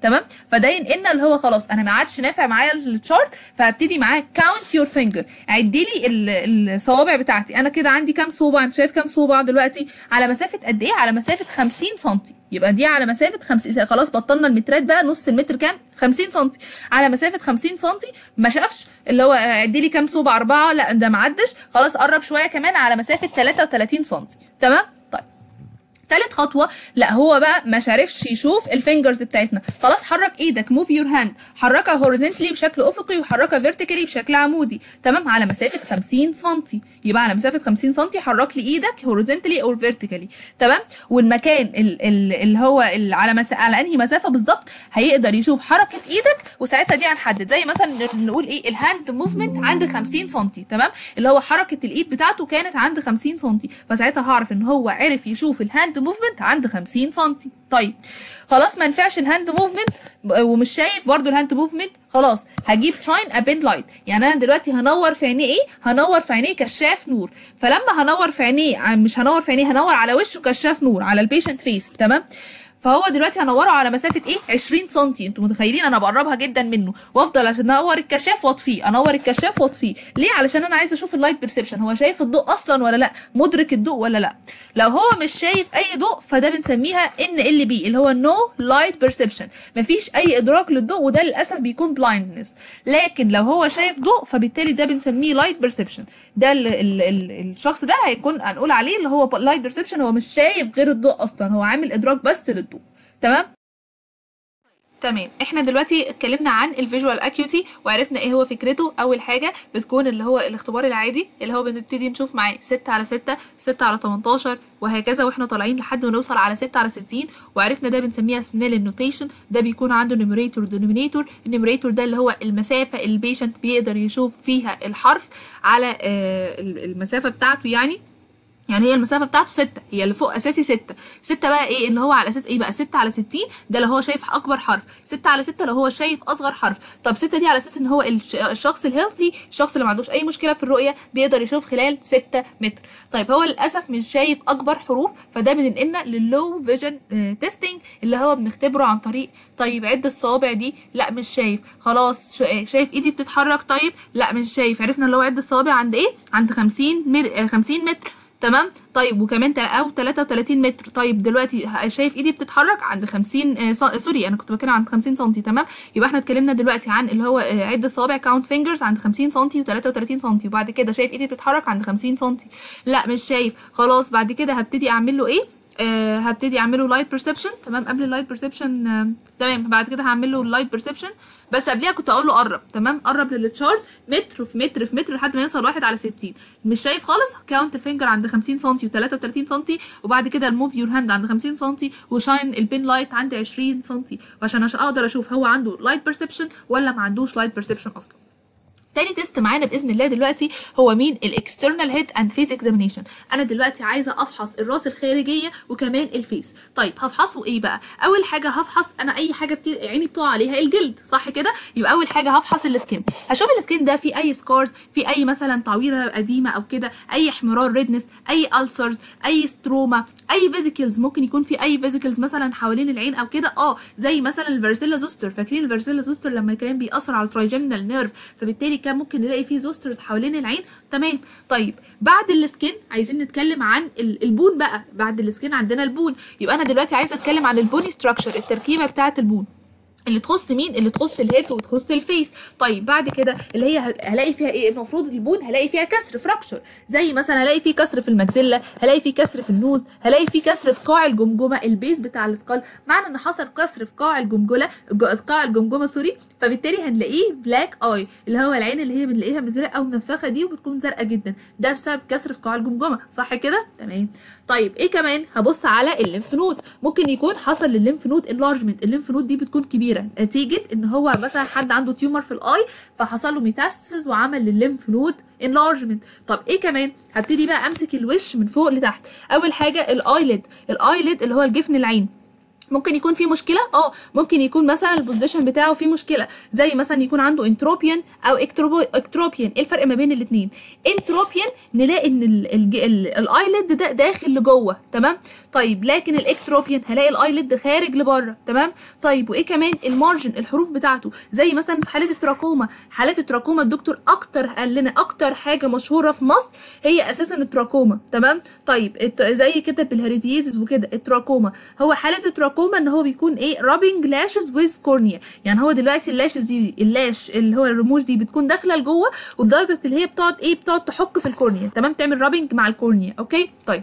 تمام فده ينقلنا اللي هو خلاص انا ما عادش نافع معايا الشارت فهبتدي معاه كاونت يور فينجر عدي لي ال- الصوابع بتاعتي انا كده عندي كام صوبع انت شايف كام صوبع دلوقتي على مسافه قد ايه على مسافه 50 سم يبقى دي على مسافه 50 خلاص بطلنا المترات بقى نص المتر كام 50 سم على مسافه 50 سم ما شافش اللي هو عدي لي كام صوبع اربعه لا ده ما عدش خلاص قرب شويه كمان على مسافه 33 سم تمام طيب تالت خطوه لا هو بقى ما عرفش يشوف الفينجرز بتاعتنا خلاص حرك ايدك موف يور هاند حركها هوريزونتالي بشكل افقي وحركها فيرتيكالي بشكل عمودي تمام على مسافه 50 سم يبقى على مسافه 50 سم حرك لي ايدك هوريزونتالي او فيرتيكالي تمام والمكان ال- ال- اللي هو ال- على مس... على انهي مسافه بالظبط هيقدر يشوف حركه ايدك وساعتها دي هنحدد زي مثلا نقول ايه الهاند موفمنت عند 50 سم تمام اللي هو حركه الايد بتاعته كانت عند 50 سم فساعتها هعرف ان هو عرف يشوف الهاند موفمنت عند 50 سم طيب خلاص ما ينفعش الهاند موفمنت ومش شايف برضو الهاند موفمنت خلاص هجيب شاين ابين لايت يعني انا دلوقتي هنور في عينيه ايه هنور في عينيه كشاف نور فلما هنور في عينيه ع- مش هنور في عينيه هنور على وشه كشاف نور على البيشنت فيس تمام فهو دلوقتي هنوره على مسافه ايه 20 سم انتوا متخيلين انا بقربها جدا منه وافضل عشان انور الكشاف واطفيه انور الكشاف واطفيه ليه علشان انا عايزه اشوف اللايت بيرسبشن هو شايف الضوء اصلا ولا لا مدرك الضوء ولا لا لو هو مش شايف اي ضوء فده بنسميها ان ال بي اللي هو نو لايت بيرسبشن مفيش اي ادراك للضوء وده للاسف بيكون بلايندنس لكن لو هو شايف ضوء فبالتالي ده بنسميه لايت بيرسبشن ده ال ال ال الشخص ده هيكون هنقول عليه اللي هو لايت بيرسبشن هو مش شايف غير الضوء اصلا هو عامل ادراك بس للضوء تمام تمام احنا دلوقتي اتكلمنا عن الفيجوال اكيوتي وعرفنا ايه هو فكرته اول حاجه بتكون اللي هو الاختبار العادي اللي هو بنبتدي نشوف معاه 6 على 6 6 على 18 وهكذا واحنا طالعين لحد ما نوصل على 6 على 60 وعرفنا ده بنسميها سنيل نوتيشن ده بيكون عنده نيميريتور ودينومينيتور النيميريتور ده اللي هو المسافه اللي البيشنت بيقدر يشوف فيها الحرف على آه، المسافه بتاعته يعني يعني هي المسافة بتاعته ستة هي اللي فوق أساسي ستة ستة بقى إيه اللي هو على أساس إيه بقى ستة على ستين ده اللي هو شايف أكبر حرف ستة على ستة لو هو شايف أصغر حرف طب ستة دي على أساس إن هو الش- الشخص الهيلثي الشخص اللي ما عندوش أي مشكلة في الرؤية بيقدر يشوف خلال ستة متر طيب هو للأسف مش شايف أكبر حروف فده بننقلنا لللو فيجن تيستنج اللي هو بنختبره عن طريق طيب عد الصوابع دي لا مش شايف خلاص شا- شايف ايدي بتتحرك طيب لا مش شايف عرفنا اللي هو عد الصوابع عند ايه عند 50 مر... آه، 50 متر تمام طيب وكمان تل- او 33 متر طيب دلوقتي ه- شايف ايدي بتتحرك عند 50 آه ص- سوري انا كنت بتكلم عند 50 سم تمام يبقى احنا اتكلمنا دلوقتي عن اللي هو آه، عد الصوابع كاونت فينجرز عند 50 سم و33 سم وبعد كده شايف ايدي بتتحرك عند 50 سم لا مش شايف خلاص بعد كده هبتدي اعمل له ايه آه هبتدي اعمله لايت بيرسبشن تمام قبل اللايت بيرسبشن آه تمام بعد كده هعمل له اللايت بيرسبشن بس قبليها كنت اقول له قرب تمام قرب للتشارت متر في متر في متر لحد ما يوصل واحد على 60 مش شايف خالص كاونت الفينجر عند 50 سم و33 سم وبعد كده الموف يور هاند عند 50 سم وشاين البين لايت عند 20 سم وعشان عشان اقدر اشوف هو عنده لايت بيرسبشن ولا ما عندوش لايت بيرسبشن اصلا تاني تيست معانا باذن الله دلوقتي هو مين الاكسترنال هيد اند فيس اكزامينيشن انا دلوقتي عايزه افحص الراس الخارجيه وكمان الفيس طيب هفحصه ايه بقى اول حاجه هفحص انا اي حاجه بتي... عيني بتقع عليها الجلد صح كده يبقى اول حاجه هفحص السكين هشوف السكين ده فيه اي سكارز في اي مثلا تعويره قديمه او كده اي احمرار ريدنس اي ألسرز اي ستروما اي فيزيكلز ممكن يكون في اي فيزيكلز مثلا حوالين العين او كده اه زي مثلا الفيرسيلا زوستر فاكرين الفيرسيلا زوستر لما كان بيأثر على الترايجيمنال نيرف فبالتالي كان ممكن نلاقي فيه زوسترز حوالين العين تمام طيب بعد السكين عايزين نتكلم عن ال- البون بقى بعد السكين عندنا البون يبقى انا دلوقتي عايزه اتكلم عن البوني ستراكشر التركيبه بتاعه البون اللي تخص مين اللي تخص الهيد وتخص الفيس طيب بعد كده اللي هي ه- هلاقي فيها ايه المفروض البون هلاقي فيها كسر فراكشر زي مثلا هلاقي فيه كسر في المجزله هلاقي فيه كسر في النوز هلاقي فيه كسر في قاع الجمجمه البيز بتاع السكال معنى ان حصل كسر في قاع الجمجله ج- قاع الجمجمه سوري فبالتالي هنلاقيه بلاك اي اللي هو العين اللي هي بنلاقيها مزرقه ومنفخه دي وبتكون زرقاء جدا ده بسبب كسر في قاع الجمجمه صح كده تمام طيب ايه كمان هبص على الليمف نود ممكن يكون حصل للليمف نود انلارجمنت الليمف نود دي بتكون كبيره نتيجه ان هو مثلا حد عنده تيومر في الاي فحصل له ميتاستاسيس وعمل للليمف نود انلارجمنت طب ايه كمان هبتدي بقى امسك الوش من فوق لتحت اول حاجه الايلid الايلid اللي هو الجفن العين ممكن يكون في مشكله اه ممكن يكون مثلا البوزيشن بتاعه فيه مشكله زي مثلا يكون عنده انتروبيان او اكتروبيان ايه الفرق ما بين الاثنين انتروبيان نلاقي ان الايلid ده داخل لجوه تمام طيب لكن الاكتروبيان هلاقي الايلid خارج لبره تمام طيب وايه كمان المارجن الحروف بتاعته زي مثلا في حالات التراكوما حالات التراكوما الدكتور اكتر قال لنا اكتر حاجه مشهوره في مصر هي اساسا التراكوما تمام طيب الت- زي كده بالهريزيزز وكده التراكوما هو حاله التراكوما ان هو بيكون ايه رابنج لاشز ويز كورنيا يعني هو دلوقتي اللاشز دي اللاش اللي هو الرموش دي بتكون داخله لجوه ولدرجه اللي هي بتقعد ايه بتقعد تحك في الكورنيا تمام تعمل رابنج مع الكورنيا اوكي طيب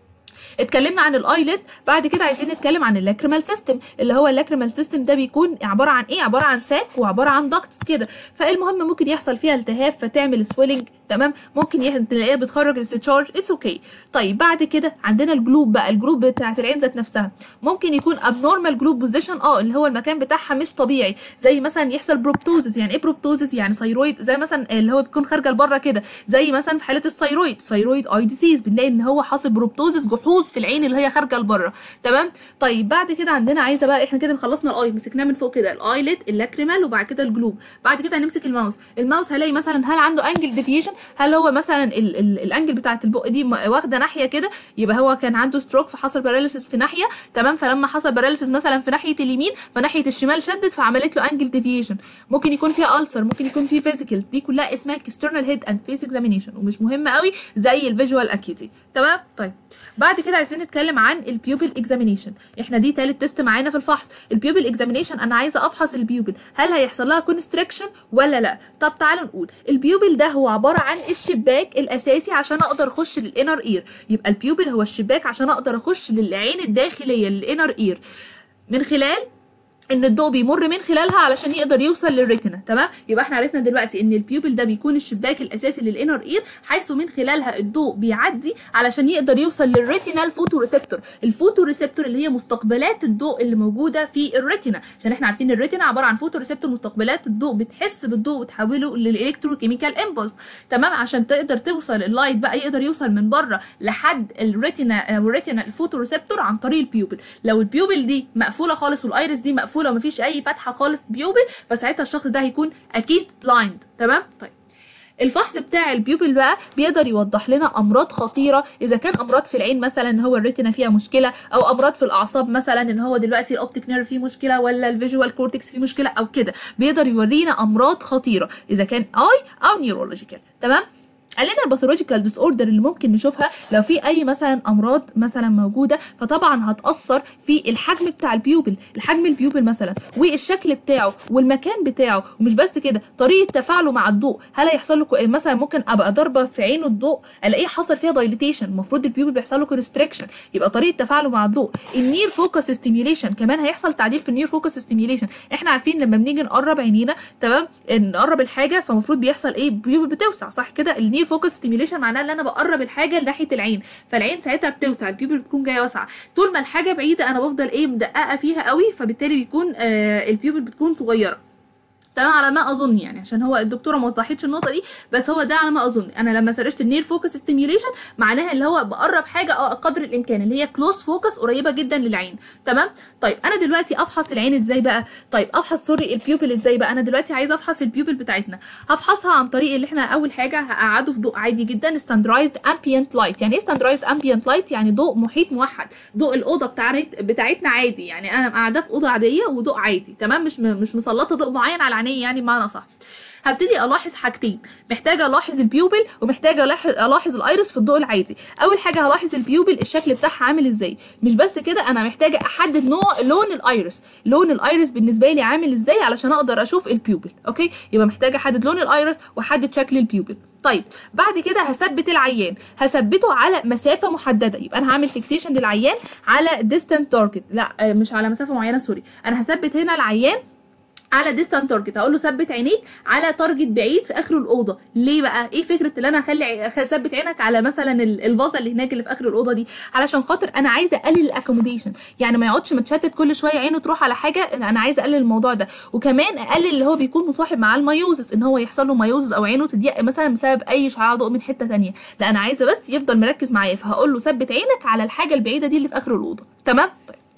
اتكلمنا عن الايلid بعد كده عايزين نتكلم عن اللاكريمال سيستم اللي هو اللاكريمال سيستم ده بيكون عباره عن ايه عباره عن ساك وعباره عن داكتس كده فالمهم ممكن يحصل فيها التهاب فتعمل سويلنج تمام ممكن يح- تلاقيها بتخرج استشارج اتس اوكي okay. طيب بعد كده عندنا الجلوب بقى الجلوب بتاعت العين ذات نفسها ممكن يكون ابنورمال جلوب بوزيشن اه اللي هو المكان بتاعها مش طبيعي زي مثلا يحصل بروبتوزز يعني ايه بروبتوزز يعني ثيرويد زي مثلا اللي هو بيكون خارجه لبره كده زي مثلا في حاله الثيرويد ثيرويد اي ديسيز بنلاقي ان هو حاصل بروبتوزز جحوظ في العين اللي هي خارجه لبره تمام طيب بعد كده عندنا عايزه بقى احنا كده خلصنا الاي مسكناه من فوق كده الايلid اللاكريمال وبعد كده الجلوب بعد كده هنمسك الماوس الماوس هلاقي مثلا هل عنده انجل ديفيشن هل هو مثلا ال ال الانجل بتاعت البق دي م- واخده ناحيه كده يبقى هو كان عنده ستروك فحصل باراليسيس في ناحيه تمام فلما حصل باراليسيس مثلا في ناحيه اليمين فناحيه الشمال شدت فعملت له انجل ديفيشن ممكن يكون فيها ألسر ممكن يكون فيه فيزيكال دي كلها اسمها external head and face examination ومش مهمه قوي زي الفيجوال اكيوتي تمام طيب بعد كده عايزين نتكلم عن البيوبل اكزامينيشن احنا دي تالت تيست معانا في الفحص البيوبل اكزامينيشن انا عايزه افحص البيوبل هل هيحصل لها كونستريكشن ولا لا طب تعالوا نقول البيوبل ده هو عباره عن الشباك الاساسي عشان اقدر اخش للانر اير يبقى البيوبل هو الشباك عشان اقدر اخش للعين الداخليه للانر اير من خلال ان الضوء بيمر من خلالها علشان يقدر يوصل للريتنا تمام يبقى احنا عرفنا دلوقتي ان البيوبل ده بيكون الشباك الاساسي للانر اير حيث من خلالها الضوء بيعدي علشان يقدر يوصل للريتينال فوتو ريسبتور الفوتو ريسبتور اللي هي مستقبلات الضوء اللي موجوده في الريتنا عشان احنا عارفين الريتنا عباره عن فوتو ريسبتور مستقبلات الضوء بتحس بالضوء وتحوله للالكتروكيميكال امبولس تمام عشان تقدر توصل اللايت بقى يقدر يوصل من بره لحد الريتنا او الريتنا الفوتو ريسبتور عن طريق البيوبل لو البيوبل دي مقفوله خالص والايرس دي مقفوله ومفيش اي فتحه خالص بيوبل فساعتها الشخص ده هيكون اكيد بلايند تمام طيب الفحص بتاع البيوبل بقى بيقدر يوضح لنا امراض خطيره اذا كان امراض في العين مثلا ان هو الريتنا فيها مشكله او امراض في الاعصاب مثلا ان هو دلوقتي الاوبتيك نيرف فيه مشكله ولا الفيجوال كورتكس فيه مشكله او كده بيقدر يورينا امراض خطيره اذا كان اي او نيورولوجيكال تمام قال لنا الباثولوجيكال ديس اوردر اللي ممكن نشوفها لو في اي مثلا امراض مثلا موجوده فطبعا هتاثر في الحجم بتاع البيوبل الحجم البيوبل مثلا والشكل بتاعه والمكان بتاعه ومش بس كده طريقه تفاعله مع الضوء هل هيحصل له كو- مثلا ممكن ابقى ضاربه في عينه الضوء الاقيه حصل فيها دايليتيشن المفروض البيوبل بيحصل له كونستريكشن يبقى طريقه تفاعله مع الضوء النير فوكس ستيميوليشن كمان هيحصل تعديل في النير فوكس ستيميوليشن احنا عارفين لما بنيجي نقرب عينينا تمام نقرب الحاجه فالمفروض بيحصل ايه البيوبل بتوسع صح كده النير فوكس ستيميوليشن معناه ان انا بقرب الحاجه لناحيه العين فالعين ساعتها بتوسع البيوبل بتكون جايه واسعه طول ما الحاجه بعيده انا بفضل ايه مدققه فيها قوي فبالتالي بيكون آه البيوبل بتكون صغيره تمام على ما اظن يعني عشان هو الدكتوره ما وضحتش النقطه دي بس هو ده على ما اظن انا لما سرشت النير فوكس ستيميوليشن معناها اللي هو بقرب حاجه اه قدر الامكان اللي هي كلوز فوكس قريبه جدا للعين تمام طيب انا دلوقتي افحص العين ازاي بقى طيب افحص سوري البيوبل ازاي بقى انا دلوقتي عايزه افحص البيوبل بتاعتنا هفحصها عن طريق اللي احنا اول حاجه هقعده في ضوء عادي جدا ستاندرايزد امبيانت لايت يعني ايه ستاندرايزد امبيانت لايت يعني ضوء محيط موحد ضوء الاوضه بتاعت بتاعتنا عادي يعني انا قاعده في اوضه عاديه وضوء عادي تمام مش م- مش مسلطه ضوء معين على عينيه يعني بمعنى صح هبتدي الاحظ حاجتين محتاجه الاحظ البيوبل ومحتاجه ألاحظ- الاحظ الايرس في الضوء العادي اول حاجه هلاحظ البيوبل الشكل بتاعها عامل ازاي مش بس كده انا محتاجه احدد نوع لون الايرس لون الايرس بالنسبه لي عامل ازاي علشان اقدر اشوف البيوبل اوكي يبقى محتاجه احدد لون الايرس واحدد شكل البيوبل طيب بعد كده هثبت العيان هثبته على مسافه محدده يبقى انا هعمل فيكسيشن للعيان على ديستانت تارجت لا آه، مش على مسافه معينه سوري انا هثبت هنا العيان على ديستانت تارجت هقول له ثبت عينيك على تارجت بعيد في اخر الاوضه ليه بقى ايه فكره ان انا اخلي عي- اثبت عينك على مثلا ال- الفازه اللي هناك اللي في اخر الاوضه دي علشان خاطر انا عايزه اقلل الاكوموديشن يعني ما يقعدش متشتت كل شويه عينه تروح على حاجه انا عايزه اقلل الموضوع ده وكمان اقلل اللي هو بيكون مصاحب مع المايوزس ان هو يحصل له مايوزس او عينه تضيق مثلا بسبب اي شعاع ضوء من حته تانية لا انا عايزه بس يفضل مركز معايا فهقول له ثبت عينك على الحاجه البعيده دي اللي في اخر الاوضه تمام طيب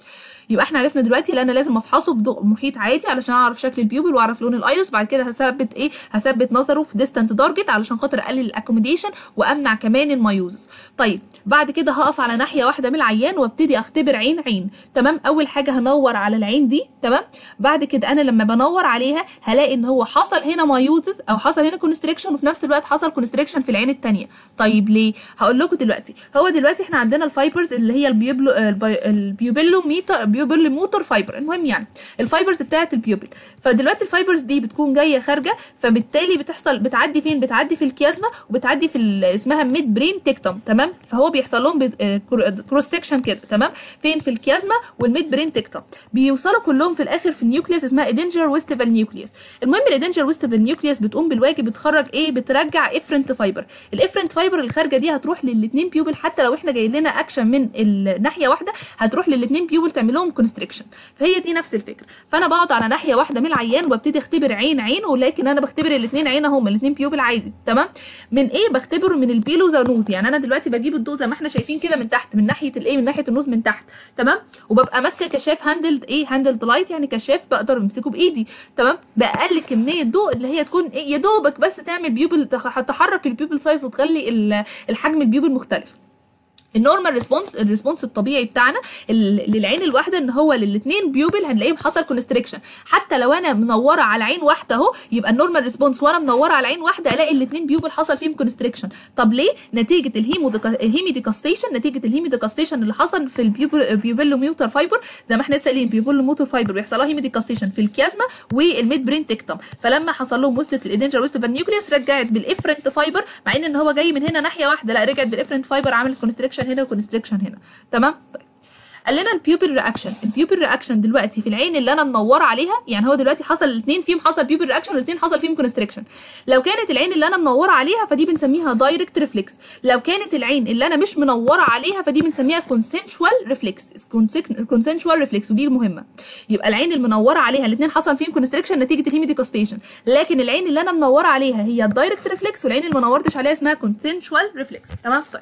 يبقى احنا عرفنا دلوقتي ان انا لازم افحصه بضوء محيط عادي علشان اعرف شكل البيوبل واعرف لون الايرس بعد كده هثبت ايه هثبت نظره في ديستانت تارجت علشان خاطر اقلل الاكوموديشن وامنع كمان المايوزس طيب بعد كده هقف على ناحيه واحده من العيان وابتدي اختبر عين عين تمام اول حاجه هنور على العين دي تمام بعد كده انا لما بنور عليها هلاقي ان هو حصل هنا مايوزس او حصل هنا كونستريكشن وفي نفس الوقت حصل كونستريكشن في العين الثانيه طيب ليه هقول لكم دلوقتي هو دلوقتي احنا عندنا الفايبرز اللي هي البيوبلو البي- البيوبيلو ميتر بيوبيلو موتور فايبر المهم يعني الفايبرز بتاعه البيوبل فدلوقتي الفايبرز دي بتكون جايه خارجه فبالتالي بتحصل بتعدي فين بتعدي في الكيازما وبتعدي في ال- اسمها ميد برين تكتم تمام فهو بيحصل لهم كروس سكشن كده تمام فين في الكيازما والميد برين تكتم بيوصلوا كلهم في الاخر في النيوكليوس اسمها ادنجر ويستفال نيوكليوس المهم الادنجر ويستفال نيوكليوس بتقوم بالواجب بتخرج ايه بترجع افرنت فايبر الافرنت فايبر اللي خارجه دي هتروح للاثنين بيوبل حتى لو احنا جاي لنا اكشن من الناحيه واحده هتروح للاثنين بيوبل تعمل لهم كونستريكشن فهي دي نفس الفكره فانا بقعد على ناحيه واحده من العيان وببتدي اختبر عين عين ولكن انا بختبر الاثنين عين هم الاثنين بيوبل عادي تمام من ايه بختبره من البيلو زانوت يعني انا دلوقتي بجيب الضوء زي ما احنا شايفين كده من تحت من ناحيه الايه من ناحيه النوز من تحت تمام وببقى ماسكه كشاف هاندلد ايه هاندلد لايت يعني كشاف بقدر امسكه بايدي تمام باقل كميه ضوء اللي هي تكون ايه يا دوبك بس تعمل بيوبل تخ- تحرك البيوبل سايز وتخلي ال- الحجم البيوبل مختلف النورمال ريسبونس الريسبونس الطبيعي بتاعنا ال- للعين الواحده ان هو للاثنين بيوبل هنلاقيهم حصل كونستريكشن حتى لو انا منوره على عين واحده اهو يبقى النورمال ريسبونس وانا منوره على عين واحده الاقي الاثنين بيوبل حصل فيهم كونستريكشن طب ليه نتيجه الهيمو الهيمي ديكاستيشن نتيجه الهيمي ديكاستيشن اللي حصل في البيوبل بيوبل موتر فايبر زي ما احنا لسه قايلين بيوبل موتر فايبر بيحصل لها هيمي ديكاستيشن في الكيازما والميد برين تكتم فلما حصل لهم وصلت الادنجر وصلت النيوكليوس رجعت بالافرنت فايبر مع ان ان هو جاي من هنا ناحيه واحده لا رجعت بالافرنت فايبر عامل كونستريكشن هنا وكونستريكشن هنا تمام طيب قال لنا البيوبل رياكشن البيوبل رياكشن دلوقتي في العين اللي انا منوره عليها يعني هو دلوقتي حصل الاثنين فيهم حصل بيوبل رياكشن والاثنين حصل فيهم كونستريكشن لو كانت العين اللي انا منوره عليها فدي بنسميها دايركت ريفلكس لو كانت العين اللي انا مش منوره عليها فدي بنسميها كونسنشوال ريفلكس كونسنشوال ريفلكس ودي مهمه يبقى العين المنوره عليها الاثنين حصل فيهم كونستريكشن نتيجه الهيميديكوستيشن لكن العين اللي انا منوره عليها هي الدايركت ريفلكس والعين اللي ما نورتش عليها اسمها كونسنشوال ريفلكس تمام طيب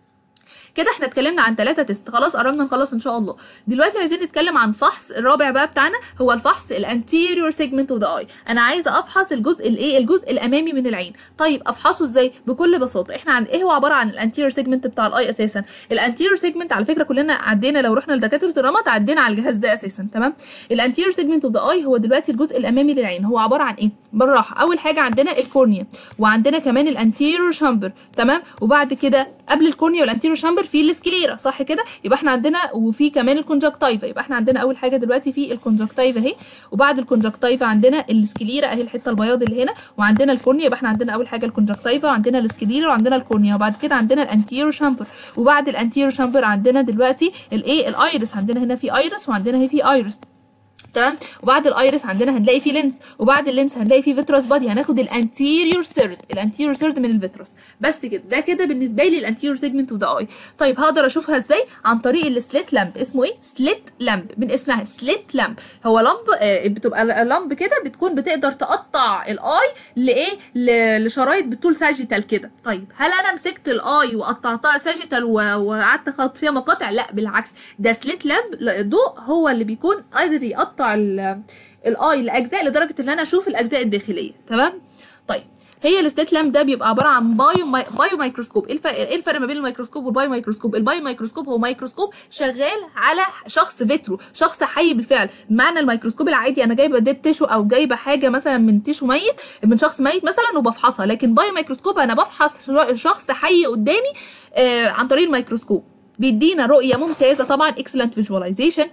كده احنا اتكلمنا عن ثلاثة تيست خلاص قربنا نخلص ان شاء الله دلوقتي عايزين نتكلم عن فحص الرابع بقى بتاعنا هو الفحص الانتيريور سيجمنت اوف ذا اي انا عايزه افحص الجزء الايه الجزء الامامي من العين طيب افحصه ازاي بكل بساطه احنا عن ايه هو عباره عن الانتيريور سيجمنت بتاع الاي اساسا الانتيريور سيجمنت على فكره كلنا عدينا لو رحنا لدكاتره الرمد عدينا على الجهاز ده اساسا تمام الانتيريور سيجمنت اوف ذا اي هو دلوقتي الجزء الامامي للعين هو عباره عن ايه بالراحه اول حاجه عندنا الكورنيا وعندنا كمان الانتيريور شامبر تمام وبعد كده قبل الكورنيا والانتيريور شامبر في السكليرا صح كده يبقى احنا عندنا وفي كمان الكونجكتيفا يبقى احنا عندنا اول حاجه دلوقتي في الكونجكتيفا اهي وبعد الكونجكتيفا عندنا السكليرا اهي الحته البياض اللي هنا وعندنا الكورنيا يبقى احنا عندنا اول حاجه الكونجكتيفا وعندنا السكليرا وعندنا الكورنيا وبعد كده عندنا الانتيريور شامبر وبعد الانتيريور شامبر عندنا دلوقتي الايه الايرس عندنا هنا في ايرس وعندنا هنا في ايرس تمام وبعد الايرس عندنا هنلاقي فيه لينس وبعد اللينس هنلاقي فيه فيتروس بادي هناخد الانتيريور سيرد الانتيريور سيرد من الفيتروس بس كده ده كده بالنسبه لي الانتيريور سيجمنت اوف ذا اي طيب هقدر اشوفها ازاي عن طريق السليت لامب اسمه ايه سليت لامب من اسمها سليت لامب هو لامب آه بتبقى لامب كده بتكون بتقدر تقطع الاي لايه ل- لشرايط بالطول ساجيتال كده طيب هل انا مسكت الاي وقطعتها ساجيتال و- وقعدت اخد فيها مقاطع لا بالعكس ده سليت لامب الضوء هو اللي بيكون قادر يقطع ال- الاي لاجزاء لدرجه ان انا اشوف الاجزاء الداخليه تمام طيب هي الستيت لامب ده بيبقى عباره عن بايو ماي... بايو مايكروسكوب ايه الفرق ايه الفرق ما بين الميكروسكوب والبايو مايكروسكوب البايو مايكروسكوب هو مايكروسكوب شغال على شخص فيترو شخص حي بالفعل معنى الميكروسكوب العادي انا جايبه ديد تيشو او جايبه حاجه مثلا من تيشو ميت من شخص ميت مثلا وبفحصها لكن بايو مايكروسكوب انا بفحص شخص حي قدامي آه عن طريق الميكروسكوب بيدينا رؤيه ممتازه طبعا اكسلنت فيجواليزيشن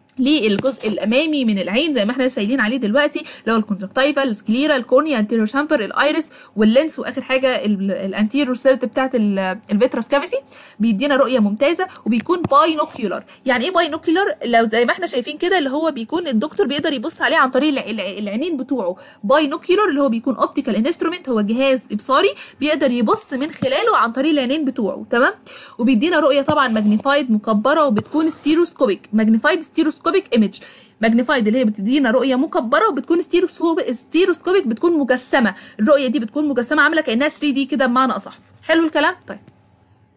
للجزء الامامي من العين زي ما احنا لسه قايلين عليه دلوقتي اللي هو الكونجكتيفا السكليرا الكورنيا الانتيريور شامبر الايرس واللينس واخر حاجه الانتيريور سيرت بتاعت الفيتراس كافيسي بيدينا رؤيه ممتازه وبيكون باينوكيولار يعني ايه باينوكيولار لو زي ما احنا شايفين كده اللي هو بيكون الدكتور بيقدر يبص عليه عن طريق الع- الع- العينين بتوعه باينوكيولار اللي هو بيكون اوبتيكال انسترومنت هو جهاز ابصاري بيقدر يبص من خلاله عن طريق العينين بتوعه تمام وبيدينا رؤيه طبعا ماجنيفايد مكبره وبتكون ستيروسكوبيك ماجنيفايد ستيروسكوبيك ايمج ماجنيفايد اللي هي بتدينا رؤيه مكبره وبتكون ستيروسكوبيك ستيروسكوبيك بتكون مجسمه الرؤيه دي بتكون مجسمه عامله كانها 3 دي كده بمعنى اصح حلو الكلام طيب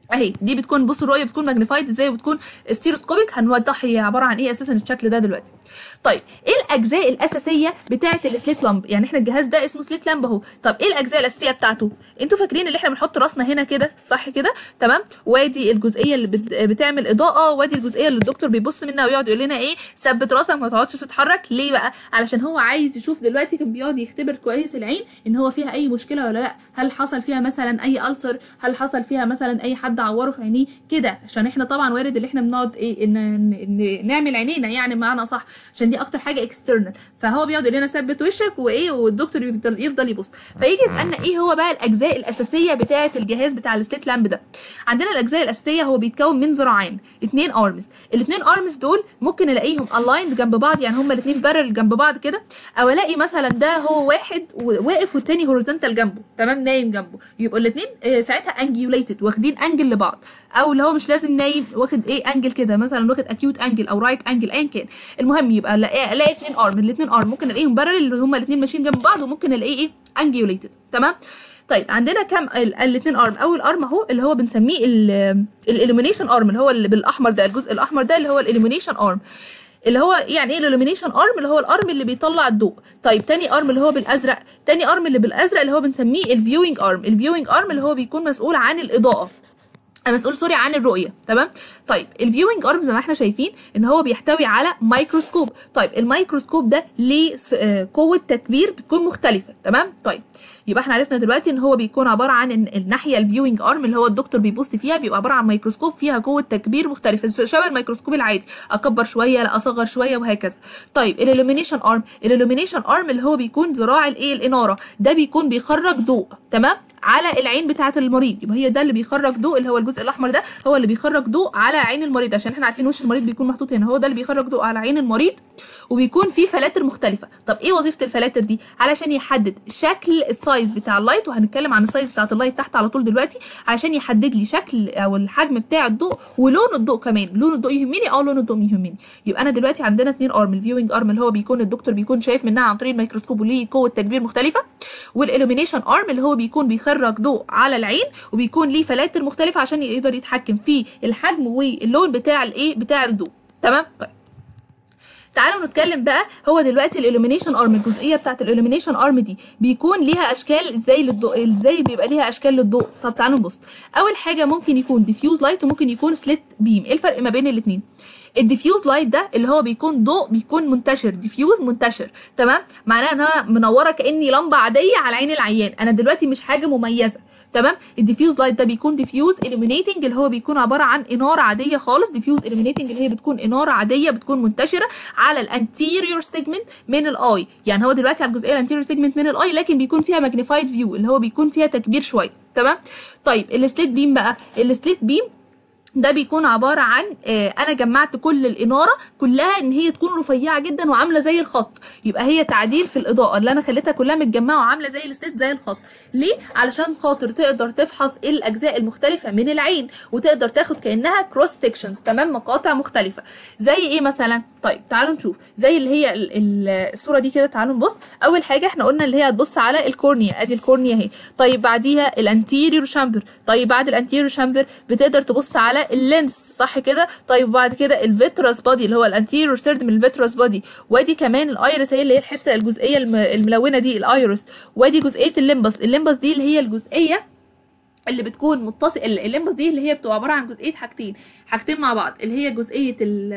اهي دي بتكون بصوا الرؤيه بتكون ماجنيفايد ازاي وبتكون ستيروسكوبيك هنوضح هي عباره عن ايه اساسا الشكل ده دلوقتي طيب ايه الاجزاء الاساسيه بتاعه السليت لامب يعني احنا الجهاز ده اسمه سليت لامب اهو طب ايه الاجزاء الاساسيه بتاعته انتوا فاكرين اللي احنا بنحط راسنا هنا كده صح كده تمام وادي الجزئيه اللي بت... بتعمل اضاءه وادي الجزئيه اللي الدكتور بيبص منها ويقعد يقول لنا ايه ثبت راسك ما تقعدش تتحرك ليه بقى علشان هو عايز يشوف دلوقتي كان بيقعد يختبر كويس العين ان هو فيها اي مشكله ولا لا هل حصل فيها مثلا اي ألسر هل حصل فيها مثلا اي حد عوره في عينيه كده عشان احنا طبعا وارد اللي احنا بنقعد ايه ان, إن نعمل عينينا يعني بمعنى صح عشان دي اكتر حاجه اكسترنال فهو بيقعد يقول لنا ثبت وشك وايه والدكتور يفضل يفضل يبص فيجي يسالنا ايه هو بقى الاجزاء الاساسيه بتاعه الجهاز بتاع السليت لامب ده عندنا الاجزاء الاساسيه هو بيتكون من ذراعين اتنين ارمز الاثنين ارمز دول ممكن الاقيهم الايند جنب بعض يعني هما الاثنين بارل جنب بعض كده او الاقي مثلا ده هو واحد واقف والتاني هوريزونتال جنبه تمام نايم جنبه يبقوا الاثنين ساعتها انجيوليتد واخدين انجل لبعض او اللي هو مش لازم نايم واخد ايه انجل كده مثلا واخد اكيوت انجل او رايت انجل ايا كان المهم يبقى الاقي الاقي اثنين ارم الاثنين ارم ممكن الاقيهم بارل اللي هما الاثنين ماشيين جنب بعض وممكن الاقيه ايه انجيوليتد تمام طيب عندنا كام الاثنين ارم اول ارم اهو اللي هو بنسميه الاليمينيشن ارم اللي هو اللي بالاحمر ده الجزء الاحمر ده اللي هو الاليمينيشن ارم اللي هو يعني ايه الالومينيشن ارم اللي هو الارم اللي بيطلع الضوء طيب تاني ارم اللي هو بالازرق تاني ارم اللي بالازرق اللي هو بنسميه الفيوينج ارم الفيوينج ارم اللي هو بيكون مسؤول عن الاضاءه مسؤول سوري عن الرؤيه تمام طيب الفيوينج ارم زي ما احنا شايفين ان هو بيحتوي على مايكروسكوب طيب الميكروسكوب ده ليه قوه تكبير بتكون مختلفه تمام طيب يبقى احنا عرفنا دلوقتي ان هو بيكون عباره عن إن الناحيه الفيوينج ارم اللي هو الدكتور بيبص فيها بيبقى عباره عن ميكروسكوب فيها قوه تكبير مختلفه شبه الميكروسكوب العادي اكبر شويه لا اصغر شويه وهكذا طيب الالومينيشن ارم الالومينيشن ارم اللي هو بيكون ذراع الايه الاناره ده بيكون بيخرج ضوء تمام على العين بتاعه المريض يبقى هي ده اللي بيخرج ضوء اللي هو الجزء الاحمر ده هو اللي بيخرج ضوء على عين المريض عشان احنا عارفين وش المريض بيكون محطوط هنا هو ده اللي بيخرج ضوء على عين المريض وبيكون فيه فلاتر مختلفه طب ايه وظيفه الفلاتر دي علشان يحدد شكل السايز بتاع اللايت وهنتكلم عن السايز بتاعه اللايت تحت على طول دلوقتي علشان يحدد لي شكل او الحجم بتاع الضوء ولون الضوء كمان لون الضوء يهمني اه لون الضوء يهمني يبقى انا دلوقتي عندنا اتنين ارم الفيوينج ارم اللي هو بيكون الدكتور بيكون شايف منها عن طريق الميكروسكوب وليه قوه تكبير مختلفه والالومينيشن ارم اللي هو بيكون بيخرج ضوء على العين وبيكون ليه فلاتر مختلفه عشان يقدر يتحكم في الحجم واللون بتاع الايه بتاع الضوء تمام طيب تعالوا نتكلم بقى هو دلوقتي الالومينيشن ارم الجزئيه بتاعت الالومينيشن ارم دي بيكون ليها اشكال ازاي للضوء ازاي بيبقى ليها اشكال للضوء طب تعالوا نبص اول حاجه ممكن يكون ديفيوز لايت وممكن يكون سليت بيم ايه الفرق ما بين الاثنين الديفيوز لايت ده اللي هو بيكون ضوء بيكون منتشر ديفيوز منتشر تمام معناها ان انا منوره كاني لمبه عاديه على عين العيان انا دلوقتي مش حاجه مميزه تمام الديفيوز لايت ده بيكون ديفيوز illuminating اللي هو بيكون عباره عن اناره عاديه خالص ديفيوز illuminating اللي هي بتكون اناره عاديه بتكون منتشره على الانتيريور سيجمنت من الاي يعني هو دلوقتي على الجزئيه الانتيريور سيجمنت من الاي لكن بيكون فيها ماجنيفايد فيو اللي هو بيكون فيها تكبير شويه تمام طيب السليت بيم بقى السليت بيم ده بيكون عبارة عن آه أنا جمعت كل الإنارة كلها إن هي تكون رفيعة جدا وعاملة زي الخط يبقى هي تعديل في الإضاءة اللي أنا خليتها كلها متجمعة وعاملة زي الستيت زي الخط ليه؟ علشان خاطر تقدر تفحص الأجزاء المختلفة من العين وتقدر تاخد كأنها كروس سيكشنز تمام مقاطع مختلفة زي إيه مثلا؟ طيب تعالوا نشوف زي اللي هي ال ال الصورة دي كده تعالوا نبص أول حاجة إحنا قلنا اللي هي هتبص على الكورنيا أدي الكورنيا أهي طيب بعديها الانتيريور شامبر طيب بعد الانتيريور شامبر بتقدر تبص على اللينس صح كده طيب بعد كده الفيتراس بادي اللي هو الانتيريور سيرد من الفيتراس بادي وادي كمان الايرس هي اللي هي الحته الجزئيه الملونه دي الايرس وادي جزئيه الليمبس الليمبس دي اللي هي الجزئيه اللي بتكون متصل الليمبس دي اللي هي بتبقى عباره عن جزئيه حاجتين حاجتين مع بعض اللي هي جزئيه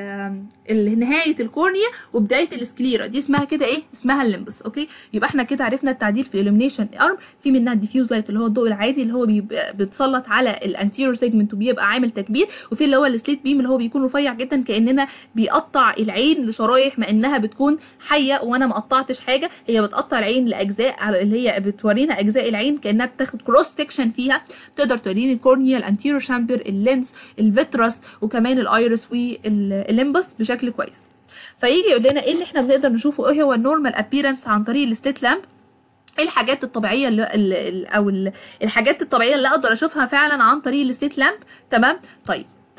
نهايه الكورنيا وبدايه السكليرا دي اسمها كده ايه اسمها الليمبس اوكي يبقى احنا كده عرفنا التعديل في الالومينيشن ارم في منها الديفيوز لايت اللي هو الضوء العادي اللي هو بيتسلط على الانتيريور سيجمنت وبيبقى عامل تكبير وفي اللي هو السليت بيم اللي هو بيكون رفيع جدا كاننا بيقطع العين لشرايح ما انها بتكون حيه وانا ما قطعتش حاجه هي بتقطع العين لاجزاء اللي هي بتورينا اجزاء العين كانها بتاخد كروس سكشن فيها تقدر توريني الكورنيا الانتيريور شامبر اللينس الفيترس وكمان الايرس والليمبس بشكل كويس فيجي يقول لنا ايه اللي احنا بنقدر نشوفه ايه هو النورمال ابييرنس عن طريق الستيت لامب ايه الحاجات الطبيعيه اللي ال او ال الحاجات الطبيعيه اللي اقدر اشوفها فعلا عن طريق الستيت لامب تمام طيب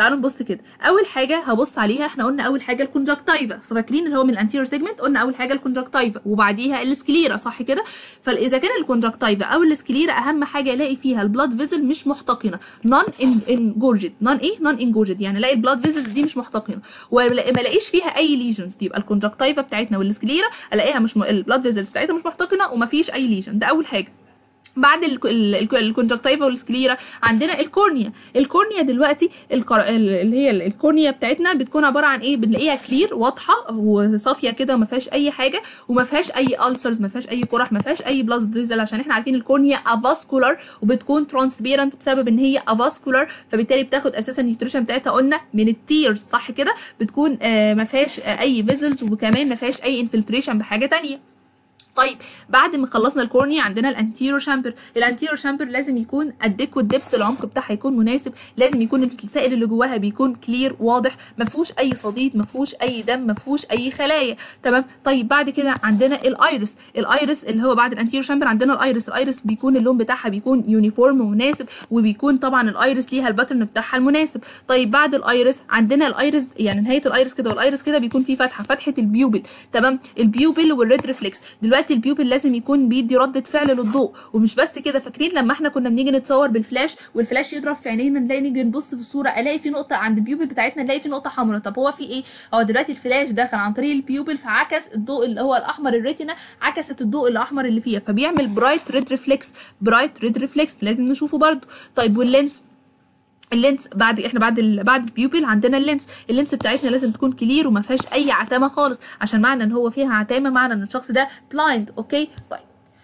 تعالوا نبص كده اول حاجه هبص عليها احنا قلنا اول حاجه الكونجكتيفا فاكرين اللي هو من الانتيريور سيجمنت قلنا اول حاجه الكونجكتيفا وبعديها السكليرا صح كده فاذا كان الكونجكتيفا او السكليرا اهم حاجه الاقي فيها البلاد فيزل مش محتقنه نون انجورجد نون ايه نون انجورجد يعني الاقي البلاد فيزلز دي مش محتقنه وما الاقيش فيها اي ليجنز دي يبقى الكونجكتيفا بتاعتنا والسكليرا الاقيها مش م... البلاد فيزلز بتاعتها مش محتقنه ومفيش اي ليجن ده اول حاجه بعد الكونجكتيفا والسكليرا عندنا الكورنيا الكورنيا دلوقتي الكر... اللي هي الكورنيا بتاعتنا بتكون عباره عن ايه بنلاقيها كلير واضحه وصافيه كده وما فيهاش اي حاجه وما فيهاش اي السرز ما فيهاش اي قرح ما فيهاش اي بلاد فيزل عشان احنا عارفين الكورنيا افاسكولار وبتكون ترانسبيرنت بسبب ان هي افاسكولار فبالتالي بتاخد اساسا النيوتريشن بتاعتها قلنا من التيرز صح كده بتكون آه ما فيهاش آه اي فيزلز وكمان ما فيهاش اي انفلتريشن بحاجه تانية طيب بعد ما خلصنا الكورنيا عندنا الانتيرو شامبر الانتيرو شامبر لازم يكون اديكوت ديبس العمق بتاعها يكون مناسب لازم يكون السائل اللي جواها بيكون كلير واضح ما فيهوش اي صديد ما فيهوش اي دم ما فيهوش اي خلايا تمام طيب بعد كده عندنا الايرس الايرس اللي هو بعد الانتيرو شامبر عندنا الايرس الايرس بيكون اللون بتاعها بيكون يونيفورم ومناسب وبيكون طبعا الايرس ليها الباترن بتاعها المناسب طيب بعد الايرس عندنا الايرس يعني نهايه الايرس كده والايرس كده بيكون فيه فتحه فتحه البيوبل تمام البيوبل والريد ريفلكس دلوقتي البيوبل لازم يكون بيدي ردة فعل للضوء ومش بس كده فاكرين لما احنا كنا بنيجي نتصور بالفلاش والفلاش يضرب في عينينا نلاقي نيجي نبص في الصوره الاقي في نقطه عند البيوبل بتاعتنا نلاقي في نقطه حمراء طب هو في ايه هو دلوقتي الفلاش دخل عن طريق البيوبل فعكس الضوء اللي هو الاحمر الريتنا عكست الضوء الاحمر اللي فيها فبيعمل برايت ريد ريفلكس برايت ريد ريفلكس لازم نشوفه برده طيب واللينس اللينس بعد احنا بعد ال... بعد البيوبل عندنا اللينس اللينس بتاعتنا لازم تكون كلير وما فيهاش اي عتامه خالص عشان معنى ان هو فيها عتامه معنى ان الشخص ده بلايند اوكي طيب